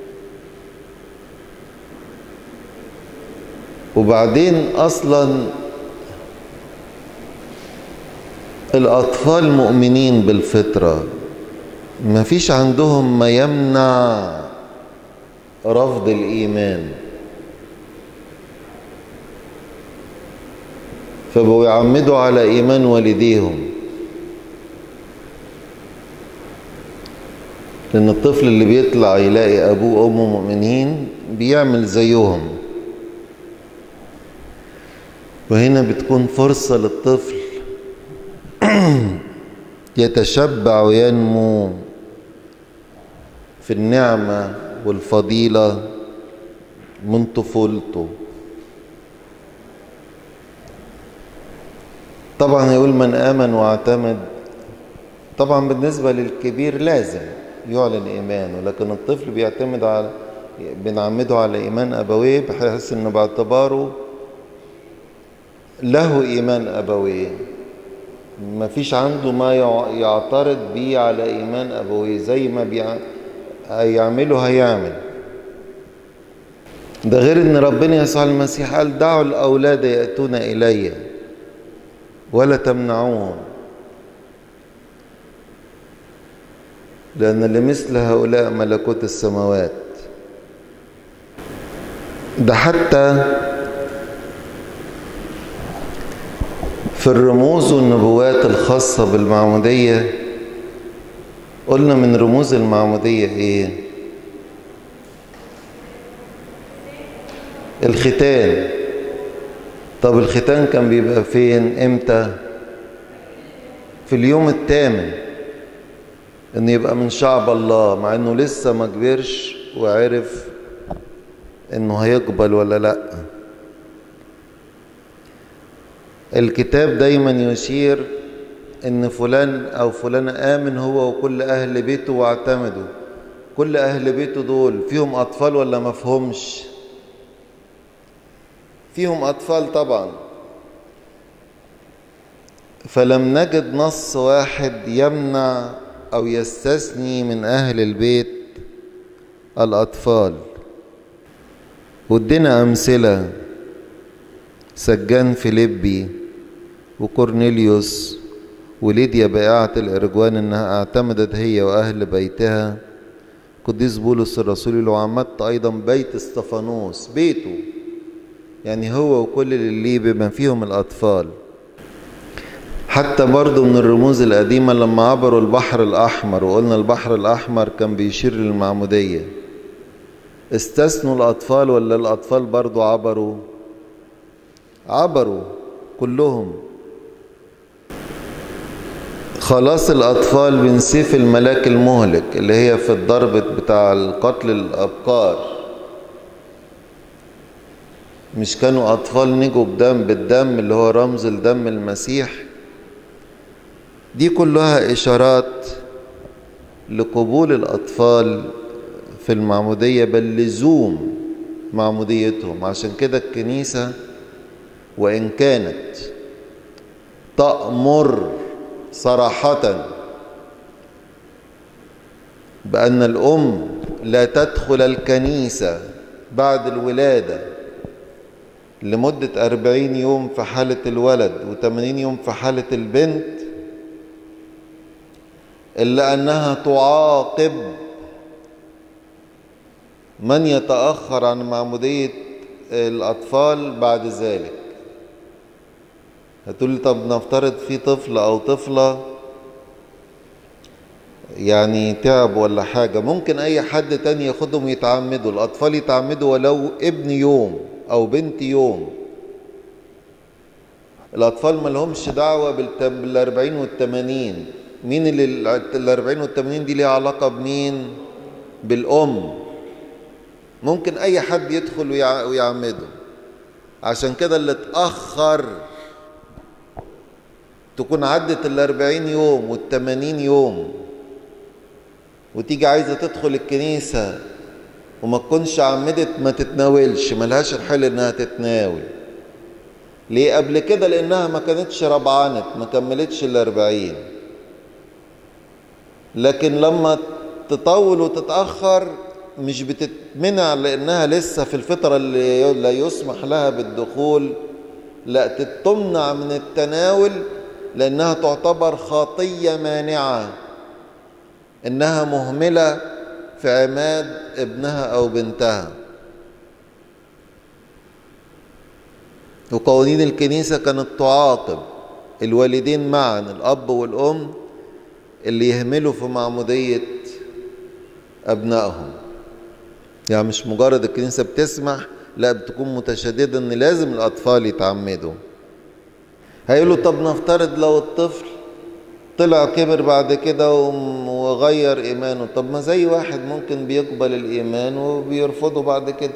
وبعدين اصلا الاطفال مؤمنين بالفطره ما فيش عندهم ما يمنع رفض الايمان فبقوا يعمدوا على ايمان والديهم لأن الطفل اللي بيطلع يلاقي أبوه وأمه مؤمنين بيعمل زيهم وهنا بتكون فرصة للطفل يتشبع وينمو في النعمة والفضيلة من طفولته طبعا يقول من آمن واعتمد طبعا بالنسبة للكبير لازم يعلن إيمانه لكن الطفل بيعتمد على بنعمده على إيمان أبويه بحيث إنه باعتباره له إيمان أبويه ما فيش عنده ما يعترض بيه على إيمان أبويه زي ما بيع... هيعمله هيعمل ده غير إن ربنا يسوع المسيح قال دعوا الأولاد يأتون إلي ولا تمنعوهم لأن لمثل هؤلاء ملكوت السماوات ده حتى في الرموز والنبوات الخاصة بالمعمودية قلنا من رموز المعمودية ايه الختان طب الختان كان بيبقى فين امتى في اليوم الثامن انه يبقى من شعب الله مع انه لسه ما كبرش وعرف انه هيقبل ولا لا الكتاب دايما يشير ان فلان او فلان امن هو وكل اهل بيته واعتمدوا كل اهل بيته دول فيهم اطفال ولا مفهومش فيهم اطفال طبعا فلم نجد نص واحد يمنع او يستثني من اهل البيت الاطفال ودينا امثله سجان فيليبي وكورنيليوس وليديا بائعة الإرجوان إنها اعتمدت هي وأهل بيتها قديس بولس الرسول لو عمدت أيضا بيت استفانوس بيته يعني هو وكل اللي بما فيهم الأطفال حتى برضو من الرموز القديمة لما عبروا البحر الأحمر وقلنا البحر الأحمر كان بيشير للمعمودية استثنوا الأطفال ولا الأطفال برضو عبروا عبروا كلهم خلاص الأطفال من سيف الملاك المهلك اللي هي في الضرب بتاع القتل الأبقار مش كانوا أطفال نجوا بدم بالدم اللي هو رمز الدم المسيح دي كلها إشارات لقبول الأطفال في المعمودية بل لزوم معموديتهم عشان كده الكنيسة وإن كانت تأمر صراحة بأن الأم لا تدخل الكنيسة بعد الولادة لمدة أربعين يوم في حالة الولد وثمانين يوم في حالة البنت إلا أنها تعاقب من يتأخر عن معمودية الأطفال بعد ذلك هتقول لي طب نفترض في طفل أو طفلة يعني تعب ولا حاجة ممكن أي حد تاني ياخدهم يتعمدوا الأطفال يتعمدوا ولو ابن يوم أو بنت يوم الأطفال ما لهمش دعوة بالأربعين والتمانين مين اللي الأربعين والتمانين دي ليها علاقة بمين بالأم ممكن أي حد يدخل ويعمده عشان كده اللي اتأخر تكون عدت الأربعين يوم والتمانين يوم وتيجي عايزة تدخل الكنيسة وما تكونش عمدت ما تتناولش ملهاش الحل انها تتناول ليه قبل كده لانها ما كانتش ربعانت ما كملتش الاربعين لكن لما تطول وتتأخر مش بتتمنع لانها لسه في الفترة اللي لا يسمح لها بالدخول لا تتمنع من التناول لانها تعتبر خطية مانعة انها مهملة في عماد ابنها او بنتها وقوانين الكنيسة كانت تعاقب الوالدين معا الأب والأم اللي يهملوا في معمودية أبنائهم يعني مش مجرد الكنيسة بتسمح لا بتكون متشددة إن لازم الأطفال يتعمدوا هيقولوا طب نفترض لو الطفل طلع كبر بعد كده وغير إيمانه طب ما زي واحد ممكن بيقبل الإيمان وبيرفضه بعد كده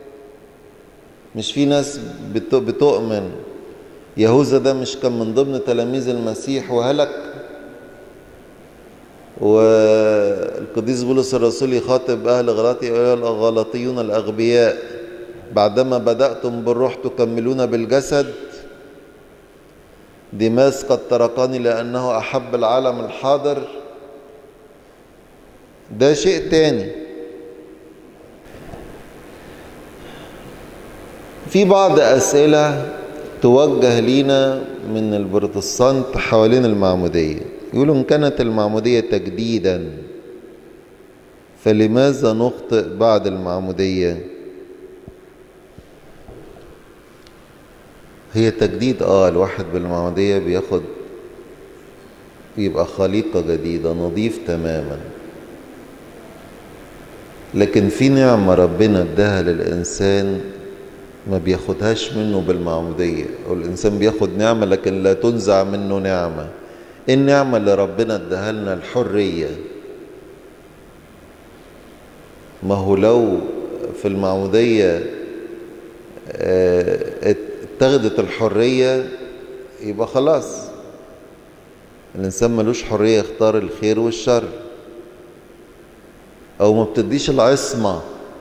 مش في ناس بتؤمن يهوذا ده مش كان من ضمن تلاميذ المسيح وهلك والقديس بولس الرسول يخاطب أهل غلاطي أيها الغلاطيون الأغبياء بعدما بدأتم بالروح تكملون بالجسد ديماس قد تركني لأنه أحب العالم الحاضر ده شيء تاني في بعض أسئلة توجه لينا من البروتستانت حوالين المعمودية يقولوا إن كانت المعمودية تجديدا فلماذا نخطئ بعد المعمودية هي تجديد اه الواحد بالمعمودية بياخد يبقى خليقة جديدة نظيف تماما لكن في نعمة ربنا اداها للإنسان ما بياخدهاش منه بالمعمودية أو الإنسان بياخد نعمة لكن لا تنزع منه نعمة إيه النعمة اللي ربنا اداها لنا الحرية ما هو لو في المعمودية اتخذت الحرية يبقى خلاص الإنسان ملوش حرية يختار الخير والشر أو ما بتديش العصمة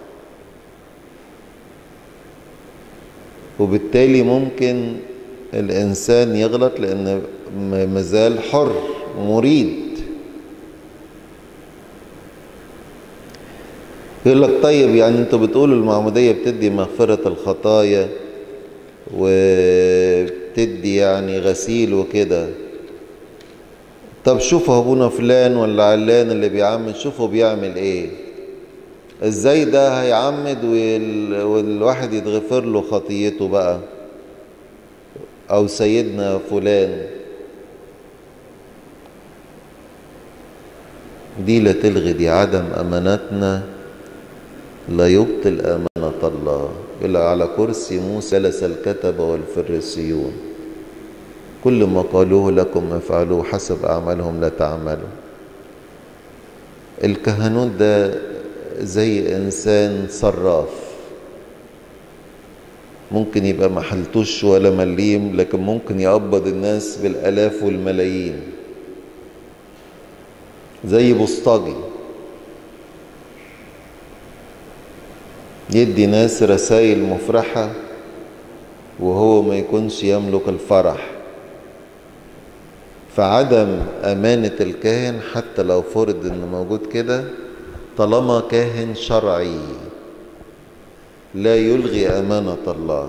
وبالتالي ممكن الإنسان يغلط لأن مازال حر مريد يقول لك طيب يعني انتوا بتقولوا المعمودية بتدي مغفرة الخطايا وبتدي يعني غسيل وكده طب شوفوا ابونا فلان ولا علان اللي بيعمد شوفوا بيعمل ايه ازاي ده هيعمد وال... والواحد يتغفر له خطيته بقى او سيدنا فلان دي لا تلغي دي عدم امانتنا لا يبطل امانه الله الا على كرسي موسى جلس الكتبه والفريسيون كل ما قالوه لكم افعلوه حسب اعمالهم لا تعملوا الكهنوت ده زي انسان صراف ممكن يبقى محلتوش ولا مليم لكن ممكن يقبض الناس بالالاف والملايين زي بوسطجي يدي ناس رسائل مفرحة وهو ما يكونش يملك الفرح فعدم أمانة الكاهن حتى لو فرض إنه موجود كده طالما كاهن شرعي لا يلغي أمانة الله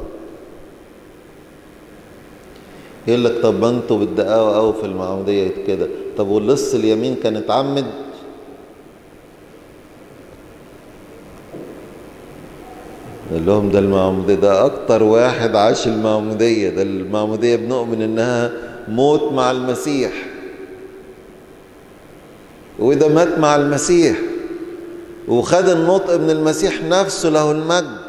يقول لك طب ما انتوا بتدققوا قوي في المعمودية كده طب واللص اليمين كان اتعمد قال لهم ده المعمودية ده أكتر واحد عاش المعمودية ده المعمودية بنؤمن إنها موت مع المسيح وده مات مع المسيح وخد النطق من المسيح نفسه له المجد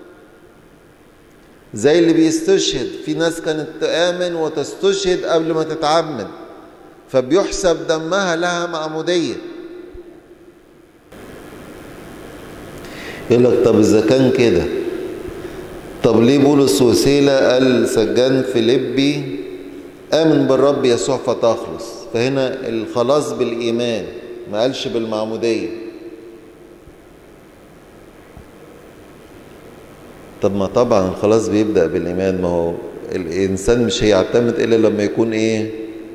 زي اللي بيستشهد في ناس كانت تآمن وتستشهد قبل ما تتعمد فبيحسب دمها لها معمودية يقول لك طب إذا كان كده طب ليه بولس وسيلة قال سجان فيليبي آمن بالرب يسوع فتخلص فهنا الخلاص بالإيمان ما قالش بالمعمودية طب ما طبعا الخلاص بيبدأ بالإيمان ما هو الإنسان مش هيعتمد إلا لما يكون إيه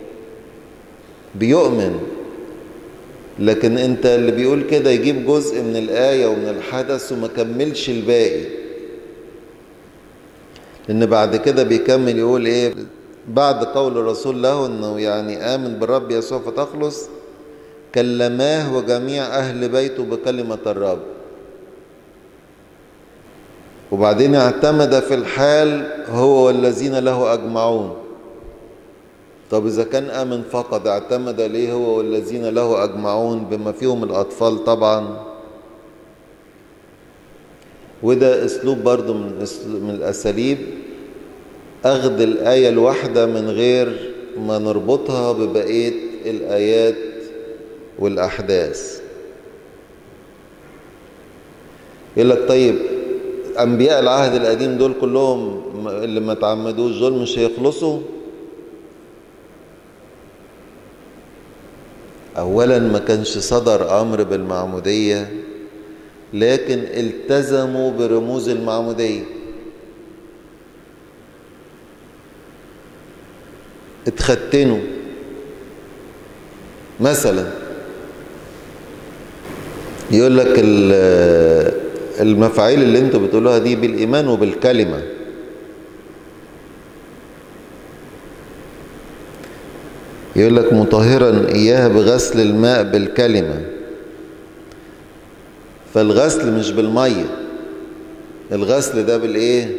بيؤمن لكن انت اللي بيقول كده يجيب جزء من الآية ومن الحدث وما كملش الباقي لأن بعد كده بيكمل يقول إيه بعد قول الرسول له أنه يعني آمن بالرب يسوع فتخلص كلماه وجميع أهل بيته بكلمة الرب وبعدين اعتمد في الحال هو والذين له أجمعون طب إذا كان آمن فقط اعتمد ليه هو والذين له أجمعون بما فيهم الأطفال طبعا وده أسلوب برضو من, من الأساليب أخذ الآية الواحدة من غير ما نربطها ببقية الآيات والأحداث يقول لك طيب أنبياء العهد القديم دول كلهم اللي ما تعمدوش دول مش هيخلصوا أولا ما كانش صدر أمر بالمعمودية لكن التزموا برموز المعمودية اتختنوا مثلا يقول لك المفاعيل اللي انتوا بتقولوها دي بالإيمان وبالكلمة يقول لك مطهرا إياها بغسل الماء بالكلمة فالغسل مش بالمية الغسل ده بالإيه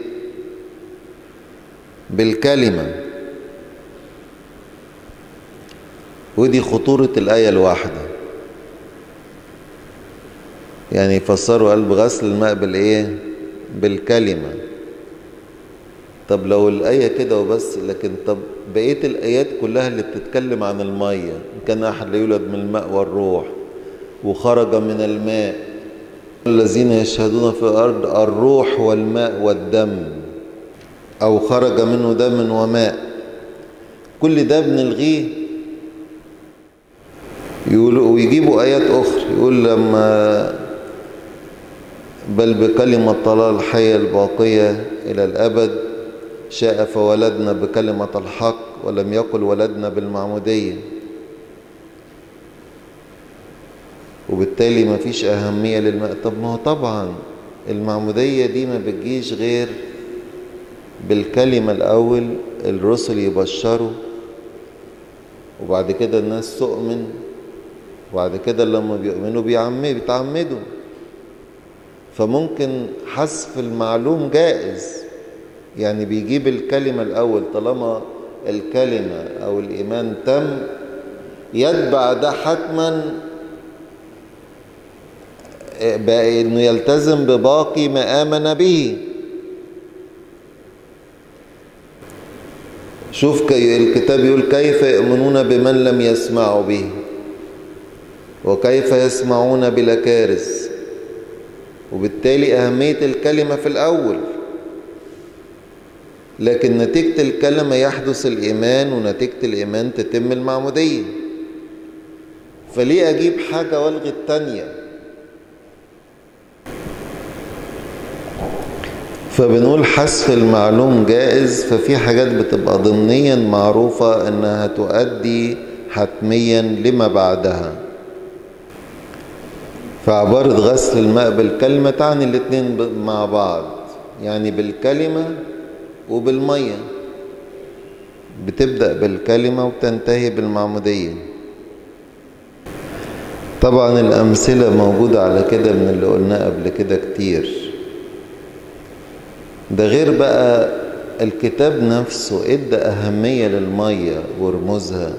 بالكلمة ودي خطورة الآية الواحدة يعني يفسروا قال بغسل الماء بالإيه بالكلمة طب لو الآية كده وبس لكن طب بقية الآيات كلها اللي بتتكلم عن المية إن كان أحد لا يولد من الماء والروح وخرج من الماء الذين يشهدون في الأرض الروح والماء والدم أو خرج منه دم وماء كل ده بنلغيه يقولوا ويجيبوا آيات أخرى يقول لما بل بكلمة الله الحية الباقية إلى الأبد شاء فولدنا بكلمة الحق ولم يقل ولدنا بالمعمودية وبالتالي ما فيش أهمية للماء طب ما هو طبعا المعمودية دي ما بتجيش غير بالكلمة الأول الرسل يبشروا وبعد كده الناس تؤمن وبعد كده لما بيؤمنوا بيعمدوا بيتعمدوا فممكن حذف المعلوم جائز يعني بيجيب الكلمة الأول طالما الكلمة أو الإيمان تم يتبع ده حتما بقى إنه يلتزم بباقي ما آمن به شوف الكتاب يقول كيف يؤمنون بمن لم يسمعوا به وكيف يسمعون بلا كارث وبالتالي أهمية الكلمة في الأول لكن نتيجة الكلمة يحدث الإيمان ونتيجة الإيمان تتم المعمودية فليه أجيب حاجة والغي التانية فبنقول حذف المعلوم جائز ففي حاجات بتبقى ضمنيا معروفة انها تؤدي حتميا لما بعدها فعبارة غسل الماء بالكلمة تعني الاتنين مع بعض يعني بالكلمة وبالمية بتبدأ بالكلمة وتنتهي بالمعمودية طبعا الأمثلة موجودة على كده من اللي قلناه قبل كده كتير ده غير بقى الكتاب نفسه ادى أهمية للمية ورموزها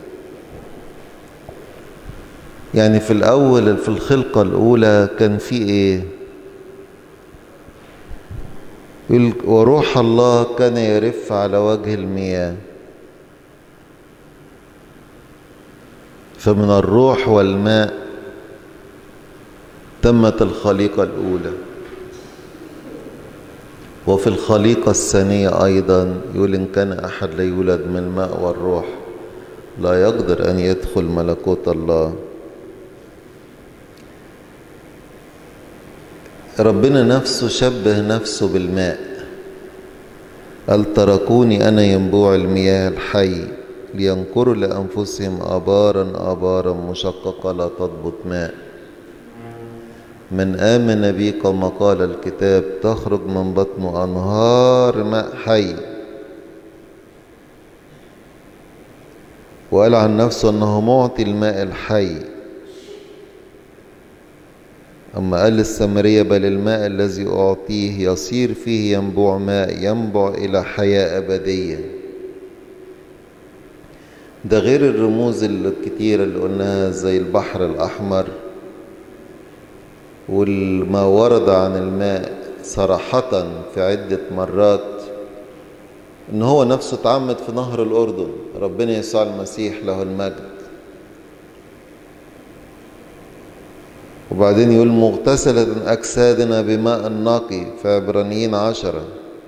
يعني في الأول في الخلقة الأولى كان في إيه يقول وروح الله كان يرف على وجه المياه فمن الروح والماء تمت الخليقة الأولى وفي الخليقة الثانية أيضا يقول إن كان أحد لا يولد من الماء والروح لا يقدر أن يدخل ملكوت الله ربنا نفسه شبه نفسه بالماء قال تركوني أنا ينبوع المياه الحي لينكروا لأنفسهم آبارا آبارا مشققة لا تضبط ماء من آمن بي كما قال الكتاب تخرج من بطنه أنهار ماء حي وقال عن نفسه أنه معطي الماء الحي أما قال للسامرية بل الماء الذي أعطيه يصير فيه ينبوع ماء ينبع إلى حياة أبدية ده غير الرموز الكتيرة اللي قلناها زي البحر الأحمر والما ورد عن الماء صراحة في عدة مرات إن هو نفسه اتعمد في نهر الأردن ربنا يسوع المسيح له المجد وبعدين يقول مغتسلة أجسادنا بماء نقي في عبرانيين عشرة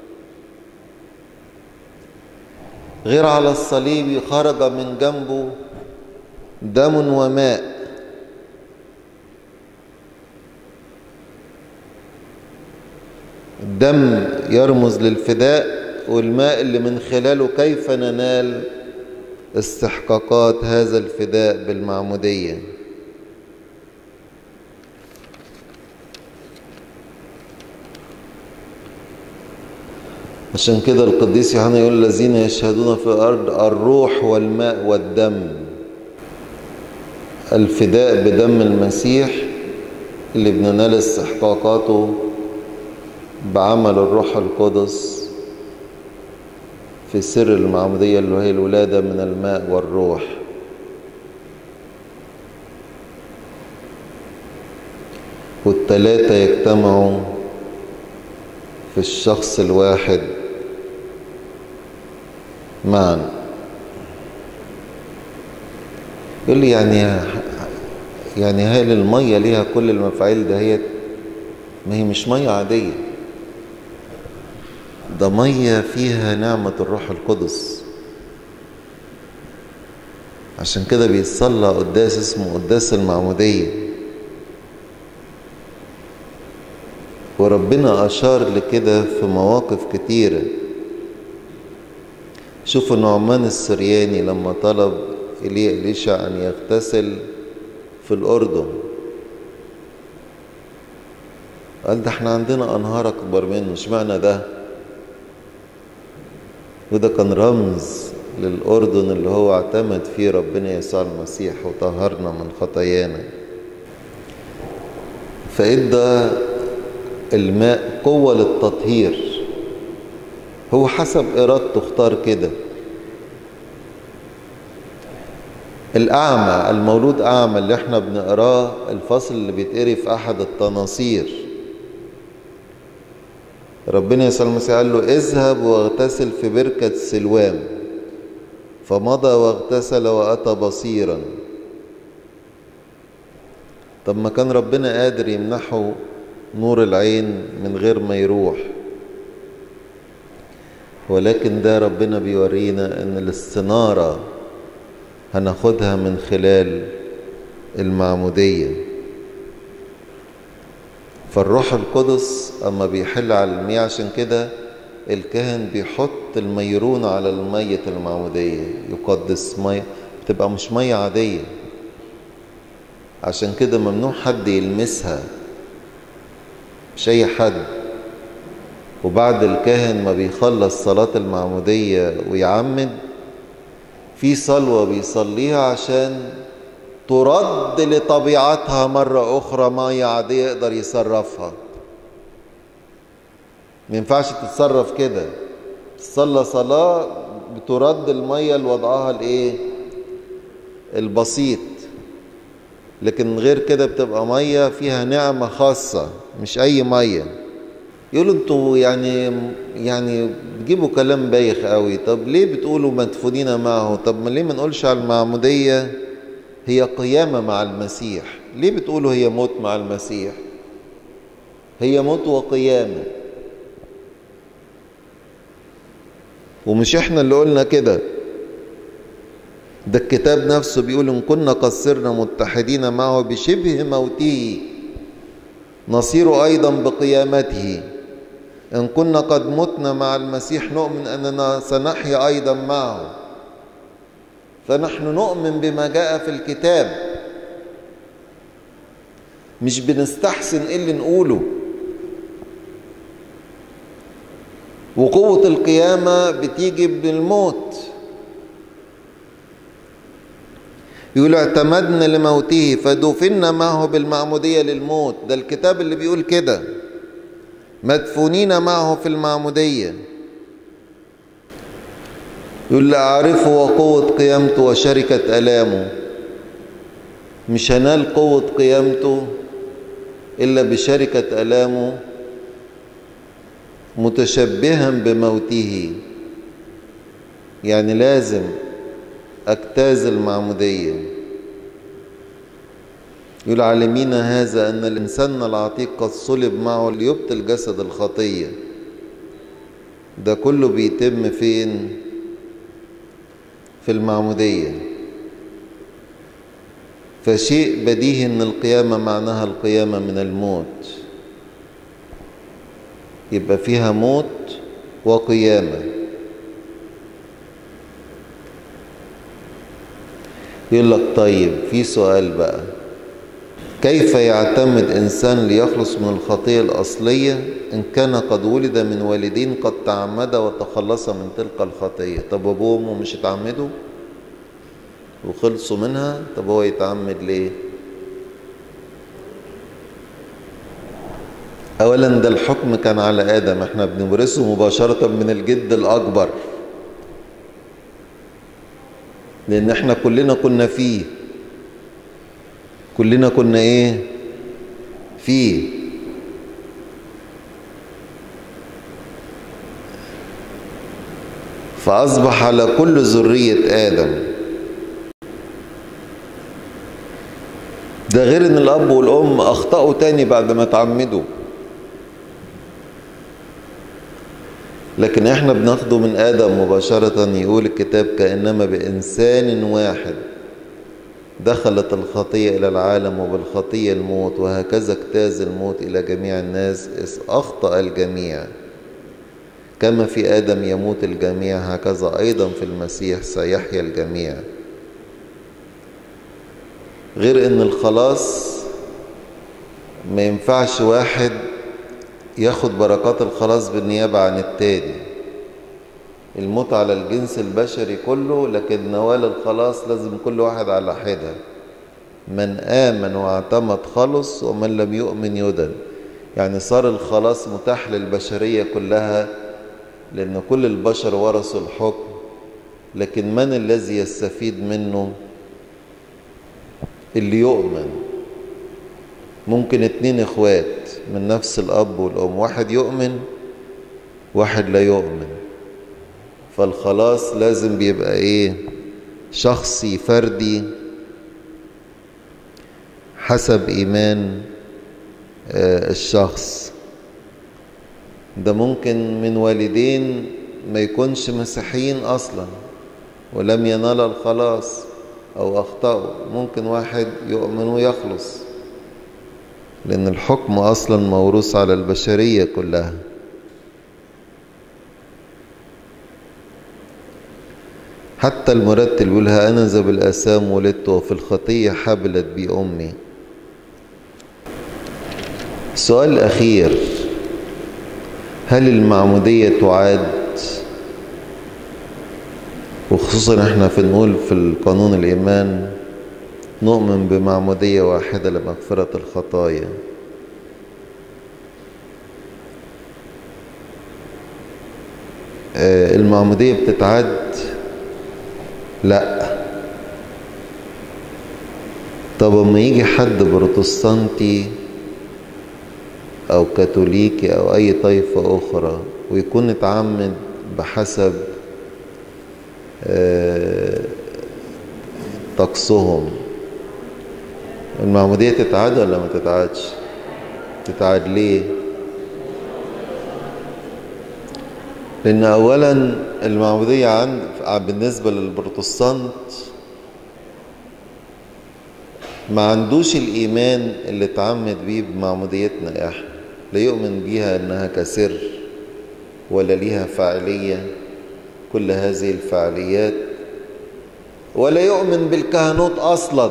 غير على الصليب خرج من جنبه دم وماء الدم يرمز للفداء والماء اللي من خلاله كيف ننال استحقاقات هذا الفداء بالمعموديه عشان كده القديس يوحنا يقول الذين يشهدون في الأرض الروح والماء والدم الفداء بدم المسيح اللي بننال استحقاقاته بعمل الروح القدس في سر المعمودية اللي هي الولادة من الماء والروح والتلاتة يجتمعوا في الشخص الواحد معا يقول لي يعني يعني هل المية ليها كل المفاعيل دهيت ما هي مش مية عادية ده مية فيها نعمة الروح القدس عشان كده بيتصلى قداس اسمه قداس المعمودية وربنا أشار لكده في مواقف كتيرة شوفوا نعمان السرياني لما طلب إليه إليشع أن يغتسل في الأردن قال ده احنا عندنا أنهار أكبر منه اشمعنى ده وده كان رمز للأردن اللي هو اعتمد فيه ربنا يسوع المسيح وطهرنا من خطايانا فإدى الماء قوة للتطهير هو حسب إرادته اختار كده الأعمى المولود أعمى اللي احنا بنقراه الفصل اللي بيتقري في أحد التناصير ربنا يسوع المسيح قال له اذهب واغتسل في بركة سلوام فمضى واغتسل وأتى بصيرا طب ما كان ربنا قادر يمنحه نور العين من غير ما يروح ولكن ده ربنا بيورينا ان الاستنارة هناخدها من خلال المعمودية فالروح القدس اما بيحل على المياه عشان كده الكاهن بيحط الميرون على المية المعمودية يقدس مية بتبقى مش مية عادية عشان كده ممنوع حد يلمسها مش أي حد وبعد الكاهن ما بيخلص صلاة المعمودية ويعمد في صلوة بيصليها عشان ترد لطبيعتها مرة أخرى مية عادية يقدر يصرفها ما ينفعش تتصرف كده تصلى صلاة بترد المية لوضعها الايه البسيط لكن غير كده بتبقى مية فيها نعمة خاصة مش أي مية يقولوا انتوا يعني يعني بتجيبوا كلام بايخ قوي طب ليه بتقولوا مدفونين معه طب ما ليه ما نقولش على المعمودية هي قيامة مع المسيح ليه بتقولوا هي موت مع المسيح هي موت وقيامة ومش احنا اللي قلنا كده ده الكتاب نفسه بيقول ان كنا قد صرنا متحدين معه بشبه موته نصير ايضا بقيامته ان كنا قد متنا مع المسيح نؤمن اننا سنحيا ايضا معه فنحن نؤمن بما جاء في الكتاب مش بنستحسن ايه اللي نقوله وقوة القيامة بتيجي بالموت يقول اعتمدنا لموته فدفنا معه بالمعمودية للموت ده الكتاب اللي بيقول كده مدفونين معه في المعمودية يقول أعرفه وقوة قيامته وشركة ألامه مش هنال قوة قيامته إلا بشركة ألامه متشبها بموته يعني لازم اجتاز المعمودية يقول عالمين هذا أن الإنسان العتيق قد صلب معه ليبطل جسد الخطية ده كله بيتم فين في المعمودية فشيء بديهي أن القيامة معناها القيامة من الموت يبقى فيها موت وقيامة يقول لك طيب في سؤال بقى كيف يعتمد إنسان ليخلص من الخطية الأصلية إن كان قد ولد من والدين قد تعمد وتخلص من تلك الخطية طب أبوه وأمه مش اتعمدوا وخلصوا منها طب هو يتعمد ليه اولا ده الحكم كان على ادم احنا بنورثه مباشره من الجد الاكبر لان احنا كلنا كنا فيه كلنا كنا ايه فيه فاصبح على كل ذريه ادم ده غير ان الاب والام اخطاوا تاني بعد ما تعمدوا لكن احنا بناخده من ادم مباشرة يقول الكتاب كانما بانسان واحد دخلت الخطية إلى العالم وبالخطية الموت وهكذا اجتاز الموت إلى جميع الناس إذ أخطأ الجميع كما في آدم يموت الجميع هكذا أيضا في المسيح سيحيا الجميع غير ان الخلاص ما ينفعش واحد ياخد بركات الخلاص بالنيابة عن التاني الموت على الجنس البشري كله لكن نوال الخلاص لازم كل واحد على حدة من آمن واعتمد خلص ومن لم يؤمن يدن يعني صار الخلاص متاح للبشرية كلها لأن كل البشر ورثوا الحكم لكن من الذي يستفيد منه اللي يؤمن ممكن اتنين اخوات من نفس الاب والام واحد يؤمن واحد لا يؤمن فالخلاص لازم بيبقى ايه شخصي فردي حسب ايمان آه الشخص ده ممكن من والدين ما يكونش مسيحيين اصلا ولم ينال الخلاص أو أخطأوا ممكن واحد يؤمن ويخلص لأن الحكم أصلا موروث على البشرية كلها حتى المرتل يقولها أنا ذا بالآثام ولدت وفي الخطية حبلت بي أمي السؤال الأخير هل المعمودية تعاد وخصوصا احنا في نقول في القانون الإيمان نؤمن بمعمودية واحدة لمغفرة الخطايا المعمودية بتتعد لا طب اما يجي حد بروتستانتي او كاثوليكي او اي طائفة اخرى ويكون اتعمد بحسب طقسهم المعمودية تتعاد ولا ما تتعادش تتعاد ليه لأن أولا المعمودية عند بالنسبة للبروتستانت ما عندوش الإيمان اللي اتعمد بيه بمعموديتنا إحنا لا يؤمن بيها إنها كسر ولا ليها فاعلية كل هذه الفعاليات ولا يؤمن بالكهنوت اصلا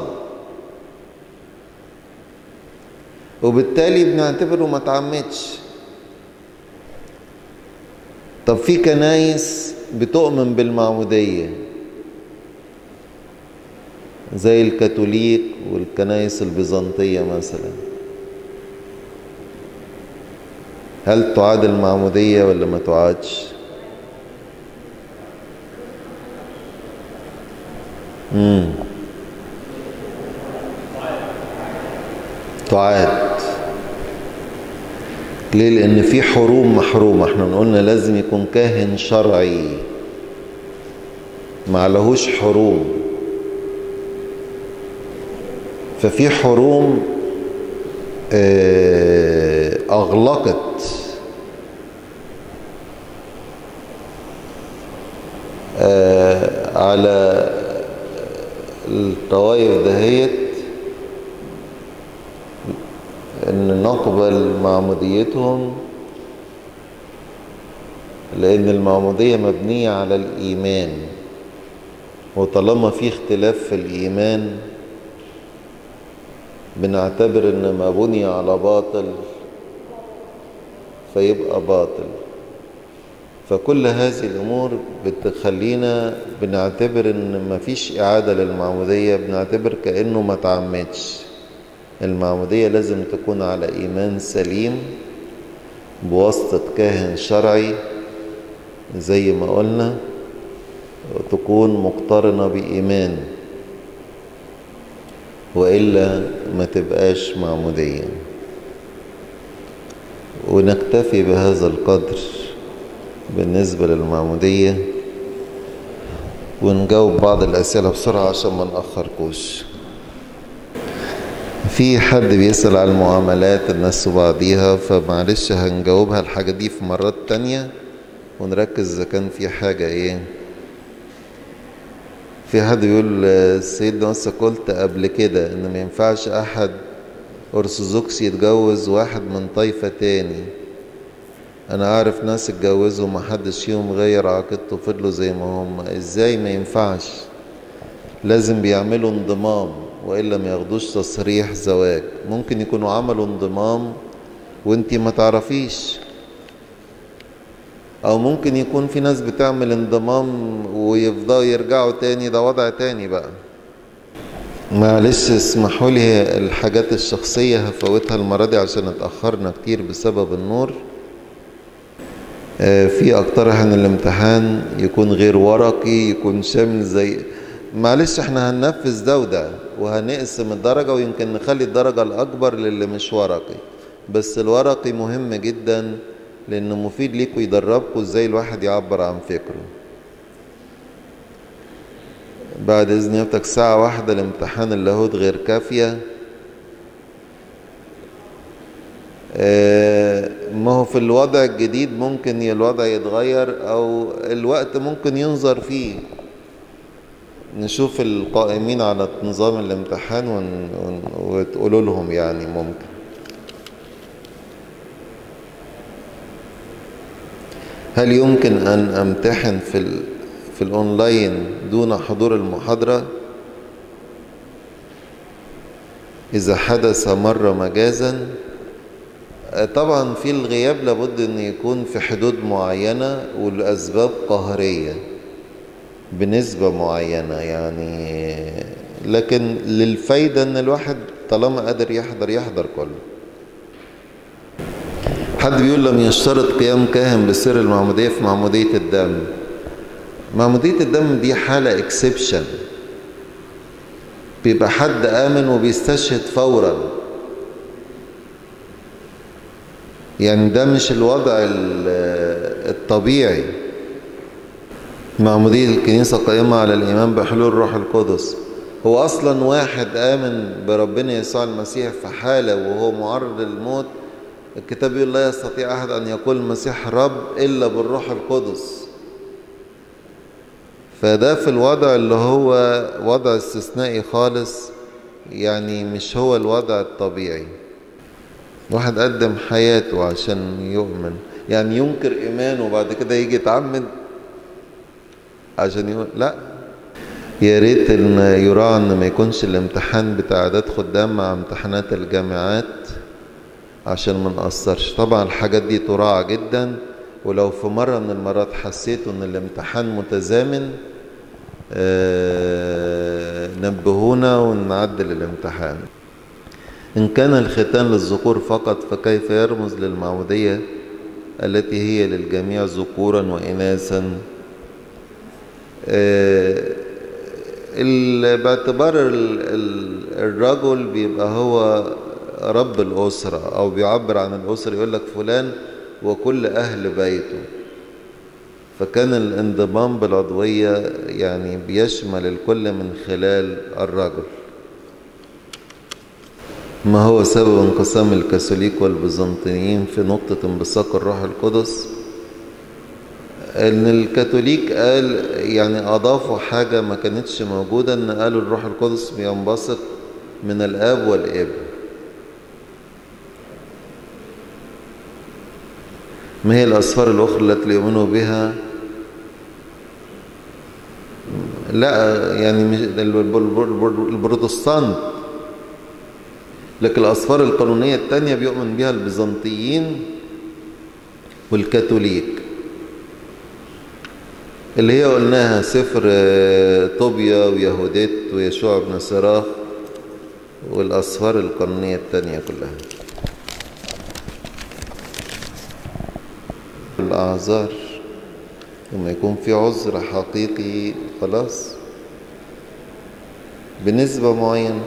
وبالتالي بنعتبره ما تعمدش طب في كنايس بتؤمن بالمعمودية زي الكاثوليك والكنايس البيزنطية مثلا هل تعاد المعمودية ولا ما تعادش؟ امم تعاد ليه لان في حروم محرومه احنا قلنا لازم يكون كاهن شرعي ما لهوش حروم ففي حروم اغلقت على الطوائف دهيت ان نقبل معموديتهم لان المعمودية مبنية على الايمان وطالما في اختلاف في الايمان بنعتبر ان ما بني على باطل فيبقى باطل فكل هذه الأمور بتخلينا بنعتبر إن مفيش إعادة للمعمودية بنعتبر كأنه ما تعمدش المعمودية لازم تكون على إيمان سليم بواسطة كاهن شرعي زي ما قلنا تكون مقترنة بإيمان وإلا ما تبقاش معمودية ونكتفي بهذا القدر بالنسبة للمعمودية ونجاوب بعض الأسئلة بسرعة عشان ما نأخركوش في حد بيسأل على المعاملات الناس وبعضيها فمعلش هنجاوبها الحاجة دي في مرات تانية ونركز إذا كان في حاجة إيه في حد بيقول السيد نصر قلت قبل كده ان ما ينفعش احد ارثوذكس يتجوز واحد من طائفة تاني انا اعرف ناس اتجوزوا ما حدش فيهم غير عقيدته فضلوا زي ما هم ازاي ما ينفعش لازم بيعملوا انضمام والا ما ياخدوش تصريح زواج ممكن يكونوا عملوا انضمام وانتي ما تعرفيش او ممكن يكون في ناس بتعمل انضمام ويفضلوا يرجعوا تاني ده وضع تاني بقى معلش اسمحوا لي الحاجات الشخصية هفوتها المرة دي عشان اتأخرنا كتير بسبب النور في اقترح ان الامتحان يكون غير ورقي يكون شامل زي معلش احنا هننفذ ده وده وهنقسم الدرجة ويمكن نخلي الدرجة الأكبر للي مش ورقي بس الورقي مهم جدا لأنه مفيد ليكوا يدربكوا ازاي الواحد يعبر عن فكره بعد إذن يفتك ساعة واحدة الامتحان اللاهوت غير كافية ما هو في الوضع الجديد ممكن الوضع يتغير أو الوقت ممكن ينظر فيه نشوف القائمين على نظام الامتحان ون... ون... وتقولوا لهم يعني ممكن هل يمكن أن أمتحن في ال... في الأونلاين دون حضور المحاضرة إذا حدث مرة مجازا طبعا في الغياب لابد أن يكون في حدود معينة والأسباب قهرية بنسبة معينة يعني لكن للفايدة ان الواحد طالما قادر يحضر يحضر كله حد بيقول لم يشترط قيام كاهن بسر المعمودية في معمودية الدم معمودية الدم دي حالة اكسبشن بيبقى حد آمن وبيستشهد فورا يعني ده مش الوضع الطبيعي معمودية الكنيسة قائمة على الإيمان بحلول الروح القدس هو أصلا واحد آمن بربنا يسوع المسيح في حالة وهو معرض للموت الكتاب يقول لا يستطيع أحد أن يقول المسيح رب إلا بالروح القدس فده في الوضع اللي هو وضع استثنائي خالص يعني مش هو الوضع الطبيعي واحد قدم حياته عشان يؤمن يعني ينكر إيمانه وبعد كده يجي يتعمد عشان يقول لا يا ريت ان يراعى ان ما يكونش الامتحان بتاع اعداد خدام مع امتحانات الجامعات عشان ما نقصرش طبعا الحاجات دي تراعى جدا ولو في مرة من المرات حسيتوا ان الامتحان متزامن آه نبهونا ونعدل الامتحان إن كان الختان للذكور فقط فكيف يرمز للمعمودية التي هي للجميع ذكورا وإناثا باعتبار الرجل بيبقى هو رب الأسرة أو بيعبر عن الأسرة يقول لك فلان وكل أهل بيته فكان الانضمام بالعضوية يعني بيشمل الكل من خلال الرجل ما هو سبب انقسام الكاثوليك والبيزنطيين في نقطة انبثاق الروح القدس ان الكاثوليك قال يعني اضافوا حاجة ما كانتش موجودة ان قالوا الروح القدس بينبثق من الاب والابن ما هي الاسفار الاخرى التي يؤمنوا بها لا يعني مش البروتستانت لكن الاسفار القانونية التانية بيؤمن بها البيزنطيين والكاثوليك اللي هي قلناها سفر طوبيا ويهوديت ويشوع بن سراخ والأسفار القانونية التانية كلها الأعذار لما يكون في عذر حقيقي خلاص بنسبة معينة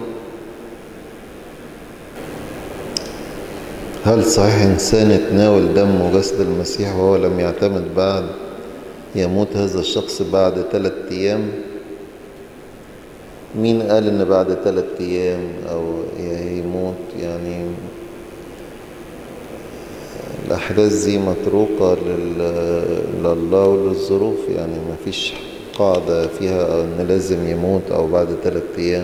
هل صحيح إنسان يتناول دم وجسد المسيح وهو لم يعتمد بعد يموت هذا الشخص بعد ثلاثة أيام مين قال إن بعد ثلاثة أيام أو يموت يعني الأحداث دي متروكة لله وللظروف يعني ما فيش قاعدة فيها ان لازم يموت او بعد ثلاثة ايام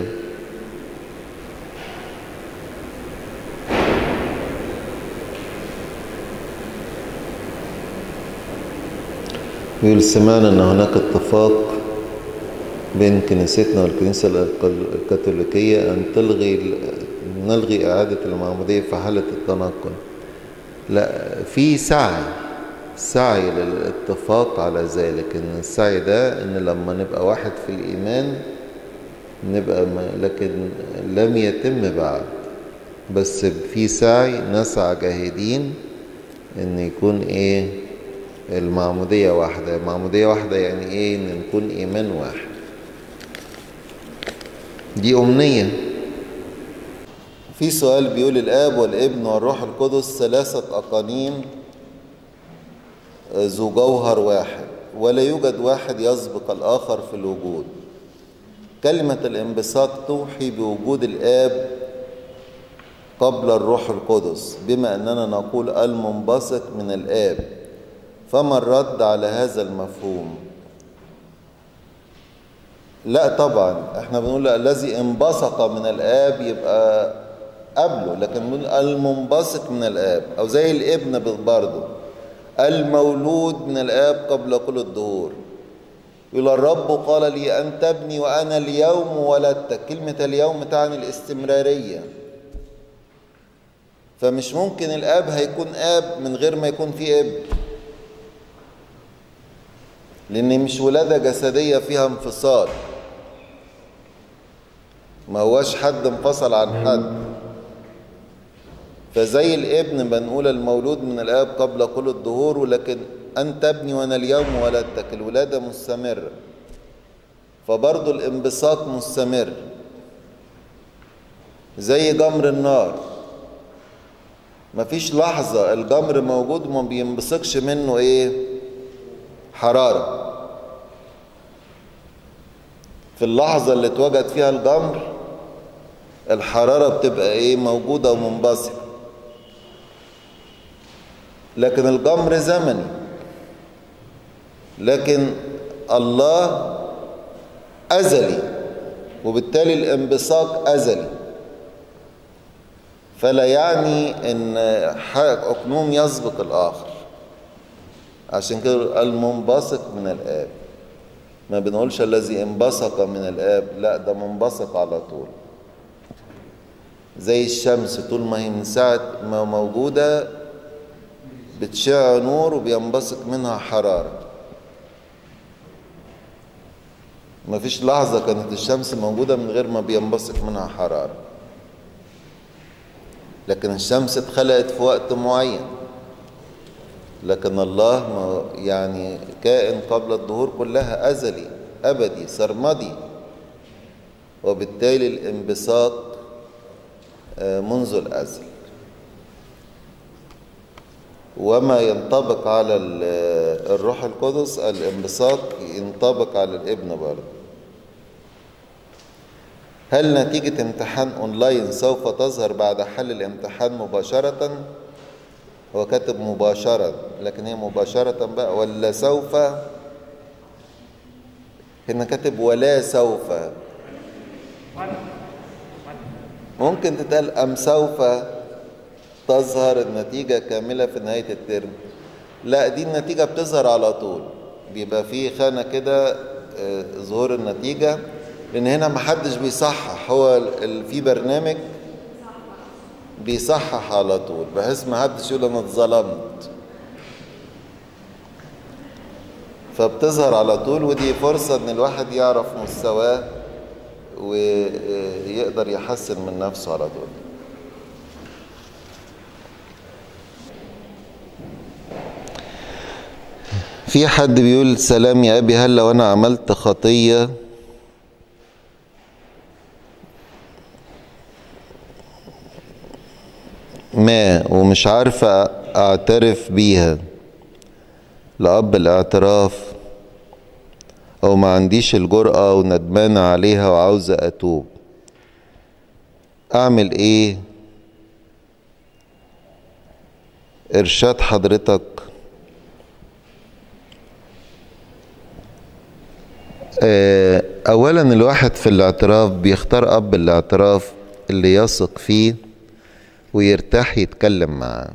يقول سمعنا ان هناك اتفاق بين كنيستنا والكنيسة الكاثوليكية ان تلغي نلغي اعادة المعمودية في حالة التنقل لا في سعي سعي للاتفاق على ذلك ان السعي ده ان لما نبقى واحد في الايمان نبقى ما لكن لم يتم بعد بس في سعي نسعى جاهدين ان يكون ايه المعمودية واحدة المعمودية واحدة يعني ايه ان نكون ايمان واحد دي امنية في سؤال بيقول الاب والابن والروح القدس ثلاثة اقانيم ذو جوهر واحد ولا يوجد واحد يسبق الآخر في الوجود كلمة الانبساط توحي بوجود الآب قبل الروح القدس بما أننا نقول المنبسط من الآب فما الرد على هذا المفهوم لا طبعا احنا بنقول الذي انبسط من الآب يبقى قبله لكن بنقول المنبسط من الآب أو زي الابن برضه المولود من الآب قبل كل الدهور يقول الرب قال لي أنت ابني وأنا اليوم ولدتك كلمة اليوم تعني الاستمرارية فمش ممكن الآب هيكون آب من غير ما يكون فيه ابن لأن مش ولادة جسدية فيها انفصال ما هواش حد انفصل عن حد فزي الابن بنقول المولود من الاب قبل كل الدهور ولكن انت ابني وانا اليوم ولدتك الولاده مستمره فبرضه الانبساط مستمر زي جمر النار مفيش لحظة الجمر موجود وما بينبسقش منه ايه حرارة في اللحظة اللي اتوجد فيها الجمر الحرارة بتبقى ايه موجودة ومنبسطة لكن الجمر زمني لكن الله أزلي وبالتالي الانبساط أزلي فلا يعني ان اقنوم يسبق الاخر عشان كده المنبسط من الاب ما بنقولش الذي انبسط من الاب لا ده منبسط على طول زي الشمس طول ما هي من ساعة ما موجودة بتشع نور وبينبسط منها حرارة مفيش لحظة كانت الشمس موجودة من غير ما بينبسط منها حرارة لكن الشمس اتخلقت في وقت معين لكن الله يعني كائن قبل الظهور كلها أزلي أبدي سرمدي وبالتالي الانبساط منذ الأزل وما ينطبق على الروح القدس الانبساط ينطبق على الابن برضه هل نتيجة امتحان اونلاين سوف تظهر بعد حل الامتحان مباشرة هو كاتب مباشرة لكن هي مباشرة بقى ولا سوف هنا كاتب ولا سوف ممكن تتقال أم سوف تظهر النتيجة كاملة في نهاية الترم لا دي النتيجة بتظهر على طول بيبقى في خانة كده ظهور النتيجة لأن هنا محدش بيصحح هو في برنامج بيصحح على طول بحيث ما حدش يقول أنا اتظلمت فبتظهر على طول ودي فرصة إن الواحد يعرف مستواه ويقدر يحسن من نفسه على طول في حد بيقول سلام يا أبي هل لو أنا عملت خطية ما ومش عارفة أعترف بيها لأب الاعتراف أو ما عنديش الجرأة وندمانة عليها وعاوزة أتوب أعمل إيه إرشاد حضرتك اولا الواحد في الاعتراف بيختار اب الاعتراف اللي يثق فيه ويرتاح يتكلم معاه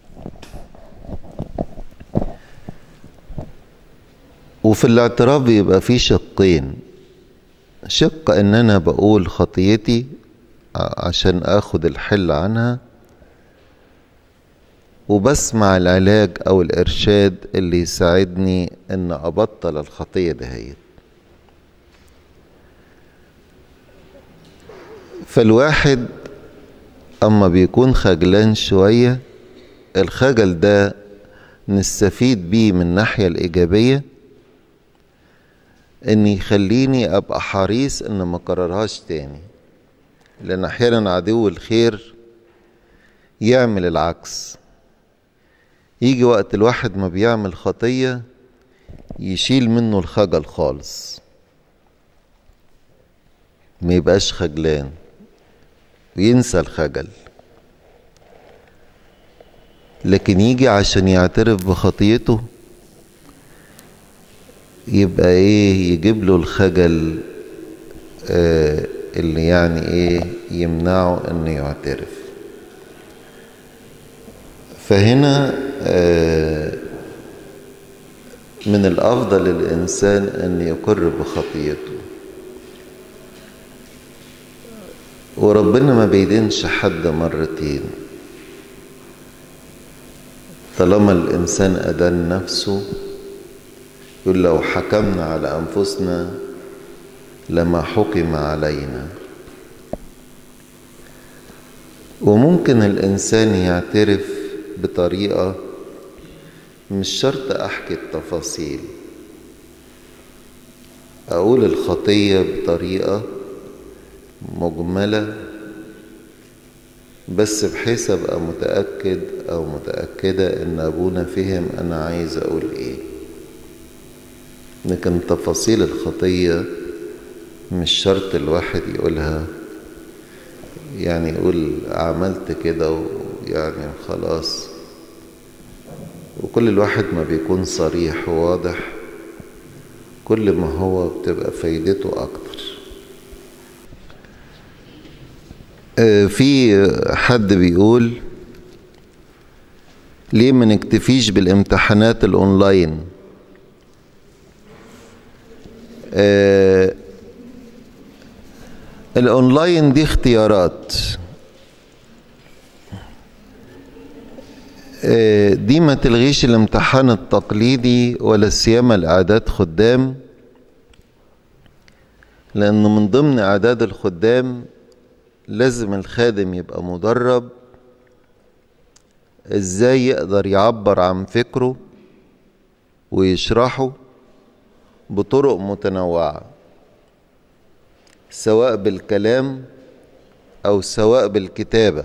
وفي الاعتراف بيبقى فيه شقين شق ان انا بقول خطيتي عشان اخد الحل عنها وبسمع العلاج او الارشاد اللي يساعدني ان ابطل الخطيه دهيت فالواحد اما بيكون خجلان شويه الخجل ده نستفيد بيه من الناحيه الايجابيه ان يخليني ابقى حريص ان ما اكررهاش تاني لان احيانا عدو الخير يعمل العكس يجي وقت الواحد ما بيعمل خطية يشيل منه الخجل خالص ما يبقاش خجلان وينسى الخجل لكن يجي عشان يعترف بخطيته يبقى ايه يجيب له الخجل آه اللي يعني ايه يمنعه انه يعترف فهنا آه من الافضل للانسان ان يقر بخطيته وربنا ما بيدينش حد مرتين طالما الانسان ادان نفسه يقول لو حكمنا على انفسنا لما حكم علينا وممكن الانسان يعترف بطريقه مش شرط احكي التفاصيل اقول الخطيه بطريقه مجمله بس بحيث ابقى متاكد او متاكده ان ابونا فهم انا عايز اقول ايه لكن تفاصيل الخطيه مش شرط الواحد يقولها يعني يقول عملت كده ويعني خلاص وكل الواحد ما بيكون صريح وواضح كل ما هو بتبقى فايدته اكتر في حد بيقول ليه ما نكتفيش بالامتحانات الاونلاين آه الاونلاين دي اختيارات آه دي ما تلغيش الامتحان التقليدي ولا سيما الاعداد خدام لانه من ضمن اعداد الخدام لازم الخادم يبقى مدرب ازاي يقدر يعبر عن فكره ويشرحه بطرق متنوعه سواء بالكلام او سواء بالكتابه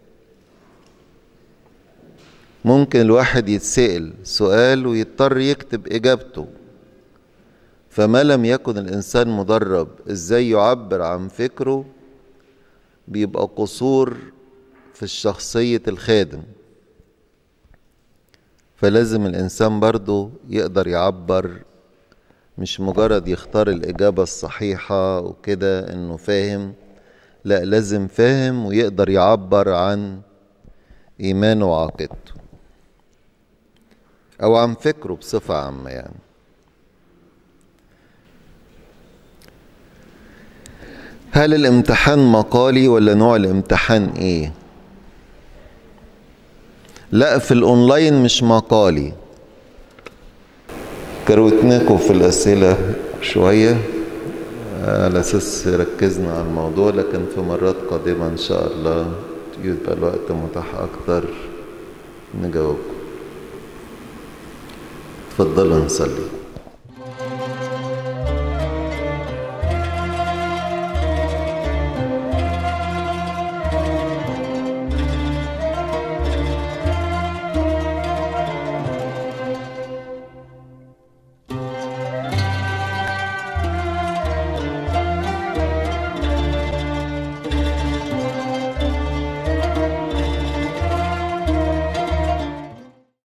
ممكن الواحد يتسأل سؤال ويضطر يكتب اجابته فما لم يكن الانسان مدرب ازاي يعبر عن فكره بيبقى قصور في الشخصية الخادم فلازم الإنسان برضو يقدر يعبر مش مجرد يختار الإجابة الصحيحة وكده إنه فاهم لا لازم فاهم ويقدر يعبر عن إيمانه وعقيدته أو عن فكره بصفة عامة يعني هل الامتحان مقالي ولا نوع الامتحان ايه لا في الاونلاين مش مقالي كروتناكم في الاسئله شويه على اساس ركزنا على الموضوع لكن في مرات قادمه ان شاء الله يبقى الوقت متاح اكتر نجاوبكم تفضلوا نصلي